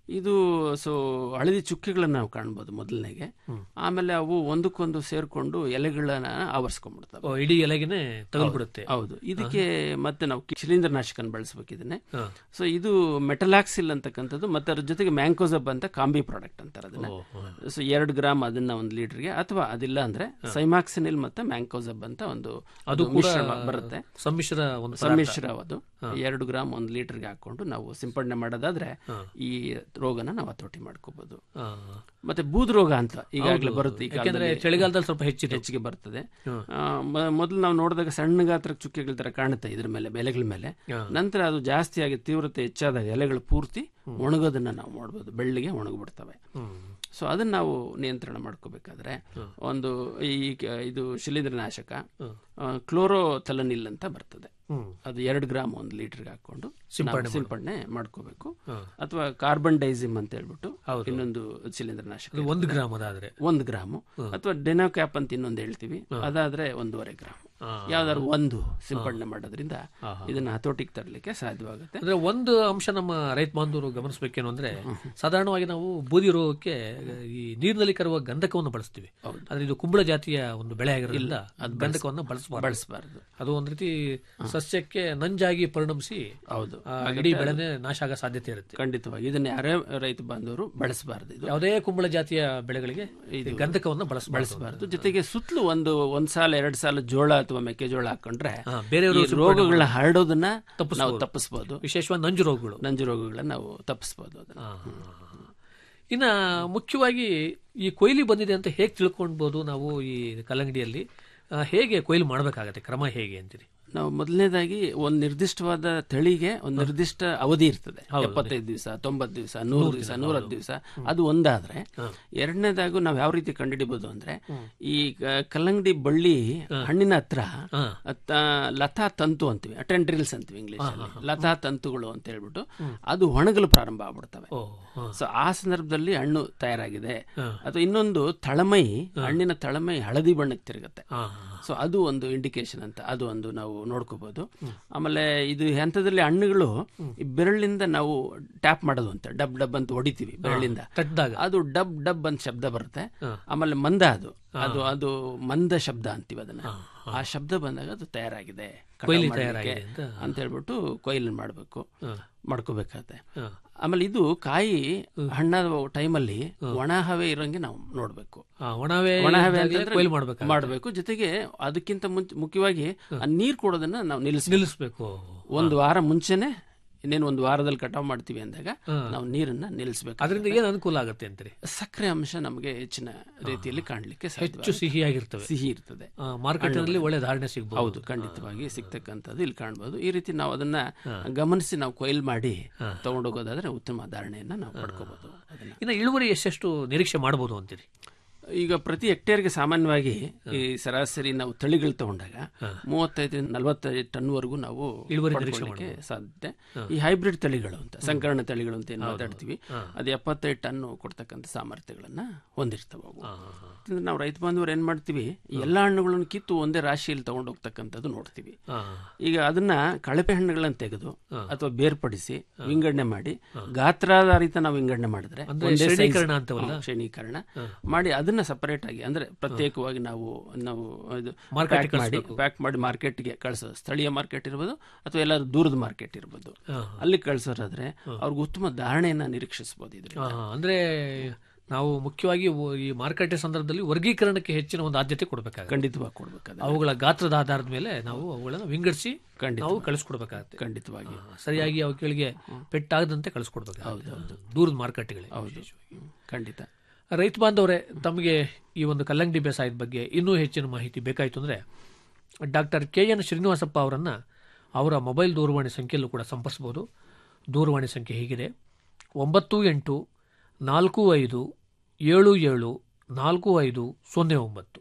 ಇದು ಸೊ ಹಳದಿ ಚುಕ್ಕೆಗಳನ್ನ ನಾವು ಕಾಣ್ಬೋದು ಮೊದಲನೇಗೆ ಆಮೇಲೆ ಅವು ಒಂದಕ್ಕೊಂದು ಸೇರ್ಕೊಂಡು ಎಲೆಗಳನ್ನ ಆವರಿಸ್ಕೊಂಡ್ಬಿಡ್ತವೆ ಓ, ಇಡೀ ಎಲೆಗೆನೆ ತಗಲ್ಬಿಡುತ್ತೆ ಹೌದು ಇದಕ್ಕೆ ಮತ್ತೆ ನಾವು ಶಿಲೀಂಧ್ರನಾಶಕನ ಬಳಸಬೇಕು ಇದನ್ನೇ ಸೊ ಇದು ಮೆಟಲಾಕ್ಸಿಲ್ ಅಂತಕ್ಕಂಥದ್ದು ಮತ್ತೆ ಅದ್ರ ಜೊತೆಗೆ ಮ್ಯಾಂಕೋಸಬ್ ಅಂತ ಕಾಂಬಿ ಪ್ರಾಡಕ್ಟ್ ಅಂತಾರೆ ಅದನ್ನ ಸೊ ಎರಡು ಗ್ರಾಮ್ ಅದನ್ನ ಒಂದು ಲೀಟರ್ಗೆ ಅಥವಾ ಅದಿಲ್ಲ ಅಂದ್ರೆ ಸೈಮಾಕ್ಸಿನಿಲ್ ಮತ್ತೆ ಮ್ಯಾಂಕೋಸಬ್ ಅಂತ ಒಂದು ಅದು ಕೂಡ ಮಿಶ್ರಣ ಬರುತ್ತೆ ಸಮ್ಮಿಶ್ರ ಒಂದು ಪದಾರ್ಥ. ಸಮ್ಮಿಶ್ರ ಅದು ಎರಡು ಗ್ರಾಮ್ ಒಂದು ಲೀಟರ್ಗೆ ಹಾಕೊಂಡು ನಾವು ಸಿಂಪಡಣೆ ಮಾಡೋದಾದ್ರೆ ಈ ರೋಗನ ನಾವು ಹತೋಟಿ ಮಾಡ್ಕೋಬಹುದು ಆ, ಮತ್ತೆ ಬೂದ್ ರೋಗ ಅಂತ ಈಗಾಗಲೇ ಹೌದು. ಬರುತ್ತೆ ಈ ಯಾಕೆಂದ್ರೆ ಕಾಲದಲ್ಲಿ. ಚಳಿಗಾಲದಲ್ಲಿ ಸ್ವಲ್ಪ ಹೆಚ್ಚಿದೆ. ಹೆಚ್ಚಿಗೆ ಬರ್ತದೆ ಆ, ಮ- ಮೊದಲು ನಾವು ನೋಡಿದಾಗ ಸಣ್ಣ ಗಾತ್ರ ಚುಕ್ಕೆಗಳ ತರ ಕಾಣುತ್ತೆ ಇದ್ರ ಮೇಲೆ ಎಲೆಗಳ ಮೇಲೆ ನಂತರ ಅದು ಜಾಸ್ತಿ ಆಗಿ ತೀವ್ರತೆ ಹೆಚ್ಚಾದಾಗ ಎಲೆಗಳು ಪೂರ್ತಿ ಒಣಗೋದನ್ನ ನಾವು ನೋಡ್ಬೋದು ಬೆಳ್ಳಿಗೆ ಒಣಗ್ಬಿಡ್ತವೆ ಸೊ ಅದನ್ನ ನಾವು ನಿಯಂತ್ರಣ ಮಾಡ್ಕೋಬೇಕಾದ್ರೆ ಒಂದು ಈ ಕ- ಇದು ಶಿಲೀಂಧ್ರನಾಶಕ ಕ್ಲೋರೋಥಲನಿಲ್ ಅಂತ ಬರ್ತದೆ ಅದು ಎರಡು ಗ್ರಾಮ್ ಒಂದು ಲೀಟರ್ಗೆ ಹಾಕೊಂಡು ನಾವು ಸಿಂಪಡಣೆ ಮಾಡ್ಕೋಬೇಕು ಅಥವಾ ಕಾರ್ಬನ್ ಡೈಸಿಮ್ ಅಂತ ಹೇಳ್ಬಿಟ್ಟು ಇನ್ನೊಂದು ಶಿಲೀಂಧ್ರನಾಶಕ ಅದು ಒಂದು ಗ್ರಾಮ್ ಅದಾದ್ರೆ ಒಂದು ಗ್ರಾಮು ಅಥವಾ ಡೆನೋಕ್ಯಾಪ್ ಅಂತ ಇನ್ನೊಂದು ಹೇಳ್ತೀವಿ ಅದಾದ್ರೆ ಒಂದೂವರೆ ಗ್ರಾಮ್ ಯಾವ್ದಾದ್ರು ಒಂದು ಸಿಂಪಡಣೆ ಮಾಡೋದ್ರಿಂದ ಇದನ್ನ ಹತೋಟಿಗೆ ತರಲಿಕ್ಕೆ ಸಾಧ್ಯವಾಗುತ್ತೆ ಅಂದ್ರೆ ಒಂದು ಅಂಶ ನಮ್ಮ ರೈತ ಬಾಂಧವರು ಗಮನಿಸಬೇಕೇನು ಅಂದ್ರೆ ಸಾಧಾರಣವಾಗಿ ನಾವು ಬೂದಿ ರೋಗಕ್ಕೆ ಈ ನೀರಿನಲ್ಲಿ ಕರುವ ಗಂಧಕವನ್ನು ಬಳಸ್ತೀವಿ ಆದ್ರೆ ಇದು ಕುಂಬಳ ಜಾತಿಯ ಒಂದು ಬೆಳೆ ಆಗಿರೋದ್ರಿಂದ ಅದು ಗಂಧಕವನ್ನು ಬಳಸಬಾರದು ಬಳಸಬಾರ್ದು ಅದು ಒಂದ್ ರೀತಿ ಸಸ್ಯಕ್ಕೆ ನಂಜಾಗಿ ಪರಿಣಮಿಸಿ ಹೌದು ಆ, ಇಡೀ ಬೆಳೆನೇ ನಾಶ ಆಗೋ ಸಾಧ್ಯತೆ ಇರುತ್ತೆ ಖಂಡಿತವಾಗಿ ಇದನ್ನ ಯಾರೇ ರೈತ ಬಾಂಧವರು ಬಳಸಬಾರ್ದು ಇದು ಯಾವುದೇ ಕುಂಬಳ ಜಾತಿಯ ಬೆಳೆಗಳಿಗೆ ಈ ಗಂಧಕವನ್ನು ಬಳಸಬಾರದು ಬಳಸಬಾರ್ದು ಜೊತೆಗೆ ಸುತ್ತಲೂ ಒಂದು ಒಂದ್ ಸಾಲ ಎರಡ್ ಸಾಲ ಜೋಳ ಅಥವಾ ಮೆಕ್ಕೆಜೋಳ ಹಾಕೊಂಡ್ರೆ ಹಾ, ಬೇರೆಯವರು ಈ ರೋಗಗಳನ್ನ ಹರಡೋದನ್ನ ನಾವು ತಪ್ಪಿಸಬಹುದು ವಿಶೇಷವಾಗಿ ನಂಜು ರೋಗಗಳು ನಂಜು ರೋಗಗಳನ್ನ ನಾವು ತಪ್ಪಿಸಬಹುದು ಅದನ್ನ ಇನ್ನ ಮುಖ್ಯವಾಗಿ ಈ ಕೊಯ್ಲಿ ಬಂದಿದೆ ಅಂತ ಹೇಗೆ ತಿಳ್ಕೊಳ್ಬೋದು ನಾವು ಈ ಕಲ್ಲಂಗಡಿಯಲ್ಲಿ ಆ, ಹೇಗೆ ಕೊಯ್ಲು ಮಾಡಬೇಕಾಗತ್ತೆ ಕ್ರಮ ಹೇಗೆ ಅಂತೀರಿ ನಾವು ಮೊದಲನೇದಾಗಿ ಒಂದು ನಿರ್ದಿಷ್ಟವಾದ ತಳಿಗೆ ಒಂದು ನಿರ್ದಿಷ್ಟ ಅವಧಿ ಇರ್ತದೆ ಎಪ್ಪತ್ತೈದು ದಿವಸ ತೊಂಬತ್ತು ದಿವಸ ನೂರು ದಿವಸ ನೂರತ್ತು ದಿವಸ ಅದು ಒಂದಾದ್ರೆ ಎರಡನೇದಾಗು ನಾವು ಯಾವ ರೀತಿ ಕಂಡುಹಿಡಿಬಹುದು ಅಂದ್ರೆ ಈ ಕ- ಕಲ್ಲಂಗಡಿ ಬಳ್ಳಿ ಹಣ್ಣಿನ ಹತ್ರ ಅತ್ತ ಲತಾ ತಂತು ಅಂತೀವಿ ಅಟೆಂಡ್ರಿಲ್ಸ್ ಅಂತೀವಿ ಇಂಗ್ಲಿಷ್ ಲತಾ ತಂತುಗಳು ಅಂತ ಹೇಳ್ಬಿಟ್ಟು ಅದು ಒಣಗಲು ಪ್ರಾರಂಭ ಆಗ್ಬಿಡ್ತವೆ ಸೊ ಆ ಸಂದರ್ಭದಲ್ಲಿ ಹಣ್ಣು ತಯಾರಾಗಿದೆ ಅಥವಾ ಇನ್ನೊಂದು ತಳಮೈ ಹಣ್ಣಿನ ತಳಮೈ ಹಳದಿ ಬಣ್ಣಕ್ಕೆ ತಿರುಗುತ್ತೆ ಸೊ ಅದು ಒಂದು ಇಂಡಿಕೇಶನ್ ಅಂತ ಅದು ಒಂದು ನಾವು ನೋಡ್ಕೋಬಹುದು ಆಮೇಲೆ ಇದು ಹಂತದಲ್ಲಿ ಹಣ್ಣುಗಳು ಈ ಬೆರಳಿಂದ ನಾವು ಟ್ಯಾಪ್ ಮಾಡೋದು ಅಂತ ಡಬ್ ಡಬ್ ಅಂತ ಹೊಡಿತೀವಿ ಬೆರಳಿಂದ ತಟ್ಟಿದಾಗ ಅದು ಡಬ್ ಡಬ್ ಅಂತ ಶಬ್ದ ಬರುತ್ತೆ ಆಮೇಲೆ ಮಂದ ಅದು ಅದು ಅದು ಮಂದ ಶಬ್ದ ಅಂತೀವಿ ಅದನ್ನ ಆ ಶಬ್ದ ಬಂದಾಗ ಅದು ತಯಾರಾಗಿದೆ ಕಟಾವು ಕೊಯ್ಲಿ ಮಾಡ್ಲಿಕ್ಕೆ ತಯಾರಾಗಿದೆ ಅಂತ. ಅಂತ ಹೇಳ್ಬಿಟ್ಟು ಕೊಯ್ಲು ಮಾಡಬೇಕು ಮಾಡ್ಕೋಬೇಕಾಗತ್ತೆ ಆಮೇಲೆ ಇದು ಕಾಯಿ ಹಣ್ಣಾದ ಟೈಮಲ್ಲಿ ಒಣ ಹವೆ ಇರೋಂಗೆ ನಾವು ನೋಡ್ಬೇಕು ಆ, ಒಣವೇ ಒಣ ಹವೆ ಇದ್ದಾಗಲೇ ಅಂತಂದ್ರೆ ಕೊಯ್ಲು ಮಾಡ್ಬೇಕಾಗತ್ತೆ. ಮಾಡಬೇಕು ಜೊತೆಗೆ ಅದಕ್ಕಿಂತ ಮುಂಚೆ ಮುಖ್ಯವಾಗಿ ಆ ನೀರ್ ಕೊಡೋದನ್ನ ನಾವು ನಿಲ್ಲಿಸ್ಬೇಕು ನಿಲ್ಲಿಸ್ಬೇಕು ಒಂದು ವಾರ ಮುಂಚೆನೆ ಇನ್ನೇನು ಒಂದು ವಾರದಲ್ಲಿ ಕಟಾವ್ ಮಾಡ್ತೀವಿ ಅಂದಾಗ ನಾವು ನೀರನ್ನ ನಿಲ್ಲಿಸ್ಬೇಕು ಅದರಿಂದ ಏನ್ ಅನುಕೂಲ ಆಗುತ್ತೆ ಅಂತೀರಿ ಸಕ್ಕರೆ ಅಂಶ ನಮಗೆ ಹೆಚ್ಚಿನ ರೀತಿಯಲ್ಲಿ ಕಾಣಲಿಕ್ಕೆ ಹೆಚ್ಚು ಸಿಹಿಯಾಗಿರ್ತವೆ ಸಿಹಿ ಇರ್ತದೆ ಮಾರ್ಕೆಟ್ ನಲ್ಲಿ ಒಳ್ಳೆ ಧಾರಣೆ ಸಿಗಬಹುದು ಹೌದು ಖಂಡಿತವಾಗಿ ಸಿಗ್ತಕ್ಕಂಥದ್ದು ಇಲ್ಲಿ ಕಾಣ್ಬೋದು ಈ ರೀತಿ ನಾವು ಅದನ್ನ ಗಮನಿಸಿ ನಾವು ಕೊಯ್ಲು ಮಾಡಿ ತಗೊಂಡೋಗೋದಾದ್ರೆ ಉತ್ತಮ ಧಾರಣೆಯನ್ನ ನಾವು ಪಡ್ಕೋಬಹುದು ಅದನ್ನ ಇನ್ನು ಇಳುವರಿ ಎಷ್ಟೆಷ್ಟು ನಿರೀಕ್ಷೆ ಮಾಡಬಹುದು ಅಂತೀರಿ ಈಗ ಪ್ರತಿ ಹೆಕ್ಟೇರ್ಗೆ ಸಾಮಾನ್ಯವಾಗಿ ಈ ಸರಾಸರಿ ನಾವು ತಳಿಗಳು ತಗೊಂಡಾಗ ಮೂವತ್ತೈದರಿಂದ ನಲವತ್ತೈದು ಟನ್ವರೆಗೂ ನಾವು ಇಳುವರಿ ಪಡ್ಕೊಳ್ಳಿಕ್ಕೆ ಸಾಧ್ಯತೆ ಈ ಹೈಬ್ರಿಡ್ ತಳಿಗಳು ಅಂತ ಸಂಕರಣ ತಳಿಗಳು ಅಂತ ಏನು ಮಾತಾಡ್ತೀವಿ ಅದು ಎಪ್ಪತ್ತೈದು ಟನ್ ಕೊಡ್ತಕ್ಕಂಥ ಸಾಮರ್ಥ್ಯಗಳನ್ನ ಹೊಂದಿರ್ತವೆ ಅವು ಯಾಕಂದ್ರೆ ನಾವು ರೈತ ಬಾಂಧವರು ಏನ್ ಮಾಡ್ತೀವಿ ಈ ಎಲ್ಲಾ ಹಣ್ಣುಗಳನ್ನು ಕಿತ್ತು ಒಂದೇ ರಾಶಿಯಲ್ಲಿ ತಗೊಂಡು ಹೋಗ್ತಕ್ಕಂಥದ್ದು ನೋಡ್ತೀವಿ ಈಗ ಅದನ್ನ ಕಳಪೆ ಹಣ್ಣುಗಳನ್ನ ತೆಗೆದು ಅಥವಾ ಬೇರ್ಪಡಿಸಿ ವಿಂಗಡಣೆ ಮಾಡಿ ಗಾತ್ರಾಧಾರಿತ ನಾವು ವಿಂಗಡಣೆ ಮಾಡಿದ್ರೆ ಅಂದ್ರೆ ಒಂದೇ size- ಶ್ರೇಣೀಕರಣ ಅಂತವಲ್ಲ? ಹ್ಮ್, ಶ್ರೇಣೀಕರಣ ಮಾಡಿ ಅದನ್ನ ಸಪರೇಟ್ ಆಗಿ ಅಂದ್ರೆ ಪ್ರತ್ಯೇಕವಾಗಿ ನಾವು ನಾವು ಇದು Market ಗೆ pack ಮಾಡಿ ಪ್ಯಾಕ್ ಮಾಡಿ ಮಾರ್ಕೆಟ್ಗೆ ಕಳಿಸೋದು ಸ್ಥಳೀಯ ಮಾರ್ಕೆಟ್ ಇರ್ಬೋದು ಅಥವಾ ಎಲ್ಲಾದ್ರೂ ದೂರದ ಮಾರ್ಕೆಟ್ ಇರ್ಬೋದು ಅಲ್ಲಿ ಕಳ್ಸೋರಾದ್ರೆ ಅವ್ರಿಗೆ ಉತ್ತಮ ಧಾರಣೆಯನ್ನ ನಿರೀಕ್ಷಿಸಬಹುದು ಇದ್ರಿಂದ ಆ, ಅಂದ್ರೆ ನಾವು ಮುಖ್ಯವಾಗಿ ಒ- ಈ ಮಾರುಕಟ್ಟೆ ಸಂದರ್ಭದಲ್ಲಿ ವರ್ಗೀಕರಣಕ್ಕೆ ಹೆಚ್ಚಿನ ಒಂದು ಆದ್ಯತೆ ಕೊಡಬೇಕಾಗುತ್ತೆ ಖಂಡಿತವಾಗಿ ಕೊಡ್ಬೇಕಾದ್ರೆ ಅವುಗಳ ಗಾತ್ರದ ಆಧಾರದ ಮೇಲೆ ನಾವು ಅವುಗಳನ್ನು ವಿಂಗಡಿಸಿ ಖಂಡಿತ. ನಾವು ಕಳಿಸ್ಕೊಡ್ಬೇಕಾಗತ್ತೆ ಖಂಡಿತವಾಗಿ ಆ, ಸರಿಯಾಗಿ ಅವುಗಳಿಗೆ ಪೆಟ್ಟಾಗದಂತೆ ಕಳಿಸ್ಕೊಡ್ಬೇಕಾಗುತ್ತೆ ದೂರದ ಮಾರುಕಟ್ಟೆಗಳಿಗೆ ವಿಶೇಷವಾಗಿ. ಖಂಡಿತ ರೈತ ಬಾಂಧವರೇ ತಮಗೆ ಈ ಒಂದು ಕಲ್ಲಂಗಡಿ ಬೇಸಾಯದ ಬಗ್ಗೆ ಇನ್ನೂ ಹೆಚ್ಚಿನ ಮಾಹಿತಿ ಬೇಕಾಯಿತು ಅಂದರೆ ಡಾಕ್ಟರ್ ಕೆ ಎನ್ ಶ್ರೀನಿವಾಸಪ್ಪ ಅವರನ್ನು ಅವರ ಮೊಬೈಲ್ ದೂರವಾಣಿ ಸಂಖ್ಯೆಯಲ್ಲೂ ಕೂಡ ಸಂಪರ್ಸ್ಬೋದು ದೂರವಾಣಿ ಸಂಖ್ಯೆ ಹೀಗಿದೆ ಒಂಬತ್ತು ಎಂಟು ನಾಲ್ಕು ಐದು ಏಳು ಏಳು ನಾಲ್ಕು ಐದು ಸೊನ್ನೆ ಒಂಬತ್ತು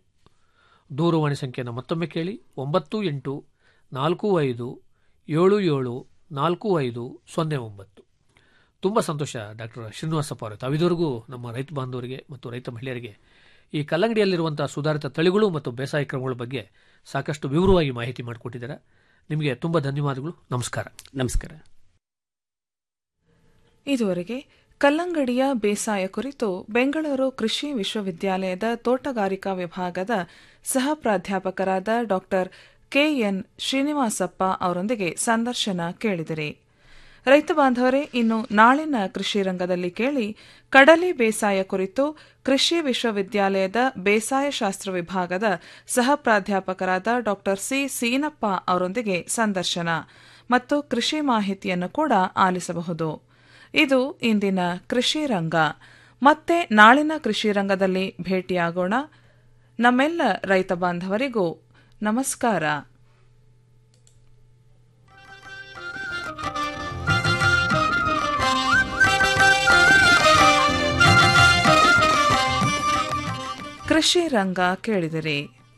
ದೂರವಾಣಿ ಸಂಖ್ಯೆಯನ್ನು ಮತ್ತೊಮ್ಮೆ ಕೇಳಿ ಒಂಬತ್ತು ಎಂಟು ನಾಲ್ಕು ಐದು ಏಳು ಏಳು ನಾಲ್ಕು ಐದು ಸೊನ್ನೆ ಒಂಬತ್ತು ತುಂಬ ಸಂತೋಷ ಡಾಕ್ಟರ್ ಶ್ರೀನಿವಾಸಪ್ಪ ಅವರೇ ತಾವಿದುವರೆಗೂ ನಮ್ಮ ರೈತ ಬಾಂಧವರಿಗೆ ಮತ್ತು ರೈತ ಮಹಿಳೆಯರಿಗೆ ಈ ಕಲ್ಲಂಗಡಿಯಲ್ಲಿರುವಂತಹ ಸುಧಾರಿತ ತಳಿಗಳು ಮತ್ತು ಬೇಸಾಯ ಕ್ರಮಗಳ ಬಗ್ಗೆ ಸಾಕಷ್ಟು ವಿವರವಾಗಿ ಮಾಹಿತಿ ಮಾಡಿಕೊಟ್ಟಿದ್ದಾರೆ ನಿಮಗೆ ತುಂಬ ಧನ್ಯವಾದಗಳು ನಮಸ್ಕಾರ ನಮಸ್ಕಾರ ಇದುವರೆಗೆ ಕಲ್ಲಂಗಡಿಯ ಬೇಸಾಯ ಕುರಿತು ಬೆಂಗಳೂರು ಕೃಷಿ ವಿಶ್ವವಿದ್ಯಾಲಯದ ತೋಟಗಾರಿಕಾ ವಿಭಾಗದ ಸಹ ಪ್ರಾಧ್ಯಾಪಕರಾದ ಡಾ ಕೆಎನ್ ಶ್ರೀನಿವಾಸಪ್ಪ ಅವರೊಂದಿಗೆ ಸಂದರ್ಶನ ಕೇಳಿದಿರಿ ರೈತ ಬಾಂಧವರೇ ಇನ್ನು ನಾಳಿನ ಕೃಷಿ ರಂಗದಲ್ಲಿ ಕೇಳಿ ಕಡಲೆ ಬೇಸಾಯ ಕುರಿತು ಕೃಷಿ ವಿಶ್ವವಿದ್ಯಾಲಯದ ಬೇಸಾಯ ಶಾಸ್ತ್ರ ವಿಭಾಗದ ಸಹ ಪ್ರಾಧ್ಯಾಪಕರಾದ ಡಾ ಸಿ ಸೀನಪ್ಪ ಅವರೊಂದಿಗೆ ಸಂದರ್ಶನ ಮತ್ತು ಕೃಷಿ ಮಾಹಿತಿಯನ್ನು ಕೂಡ ಆಲಿಸಬಹುದು ಇದು ಇಂದಿನ ಕೃಷಿ ರಂಗ ಮತ್ತೆ ನಾಳಿನ ಕೃಷಿ ರಂಗದಲ್ಲಿ ಭೇಟಿಯಾಗೋಣ ನಮ್ಮೆಲ್ಲ ರೈತ ಬಾಂಧವರಿಗೂ ನಮಸ್ಕಾರ ಕೃಷಿ ರಂಗ ಕೇಳಿದಿರಿ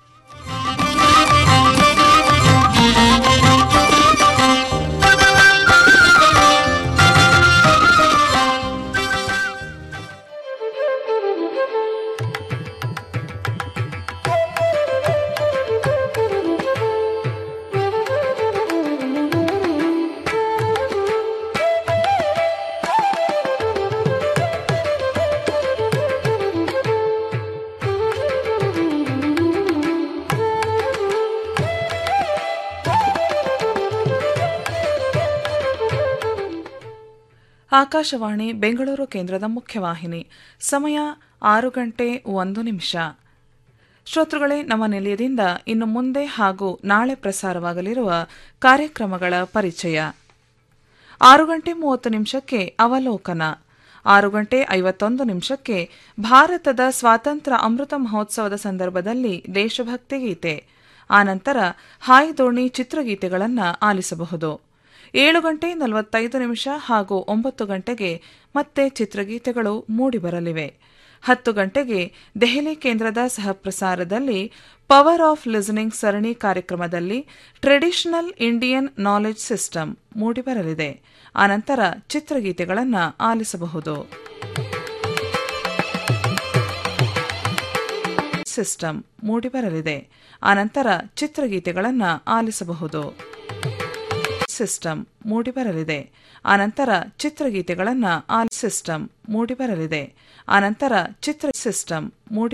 ಆಕಾಶವಾಣಿ ಬೆಂಗಳೂರು ಕೇಂದ್ರದ ಮುಖ್ಯವಾಹಿನಿ ಸಮಯ ಆರು ಗಂಟೆ ಒಂದು ನಿಮಿಷ ಶ್ರೋತೃಗಳೇ ನಮ್ಮ ನಿಲಯದಿಂದ ಇನ್ನು ಮುಂದೆ ಹಾಗೂ ನಾಳೆ ಪ್ರಸಾರವಾಗಲಿರುವ ಕಾರ್ಯಕ್ರಮಗಳ ಪರಿಚಯ ಆರು ಗಂಟೆ ಮೂವತ್ತು ನಿಮಿಷಕ್ಕೆ ಅವಲೋಕನ ಆರು ಗಂಟೆ ಐವತ್ತೊಂದು ನಿಮಿಷಕ್ಕೆ ಭಾರತದ ಸ್ವಾತಂತ್ರ್ಯ ಅಮೃತ ಮಹೋತ್ಸವದ ಸಂದರ್ಭದಲ್ಲಿ ದೇಶಭಕ್ತಿ ಗೀತೆ ಆನಂತರ ಹಾಯ್ ದೋಣಿ ಚಿತ್ರಗೀತೆಗಳನ್ನು ಆಲಿಸಬಹುದು ಏಳು ಗಂಟೆ ನಲವತ್ತೈದು ನಿಮಿಷ ಹಾಗೂ ಒಂಬತ್ತು ಗಂಟೆಗೆ ಮತ್ತೆ ಚಿತ್ರಗೀತೆಗಳು ಮೂಡಿಬರಲಿವೆ ಹತ್ತು ಗಂಟೆಗೆ ದೆಹಲಿ ಕೇಂದ್ರದ ಸಹಪ್ರಸಾರದಲ್ಲಿ ಪವರ್ ಆಫ್ ಲಿಸನಿಂಗ್ ಸರಣಿ ಕಾರ್ಯಕ್ರಮದಲ್ಲಿ ಟ್ರೆಡಿಷನಲ್ ಇಂಡಿಯನ್ ನಾಲೆಜ್ ಸಿಸ್ಟಮ್ ಮೂಡಿಬರಲಿದೆ ಆನಂತರ ಚಿತ್ರಗೀತೆಗಳನ್ನು ಆಲಿಸಬಹುದು ಸಿಸ್ಟಮ್ ಮೂಡಿಬರಲಿದೆ ಆನಂತರ ಚಿತ್ರಗೀತೆಗಳನ್ನು ಆಲಿಸಬಹುದು ಸಿಸ್ಟಮ್ ಮೂಡಿಬರಲಿದೆ ಆನಂತರ ಚಿತ್ರಗೀತೆಗಳನ್ನು ಆಲ್ ಸಿಸ್ಟಮ್ ಮೂಡಿಬರಲಿದೆ ಆನಂತರ ಚಿತ್ರ ಸಿಸ್ಟಮ್ ಮೂಡಿ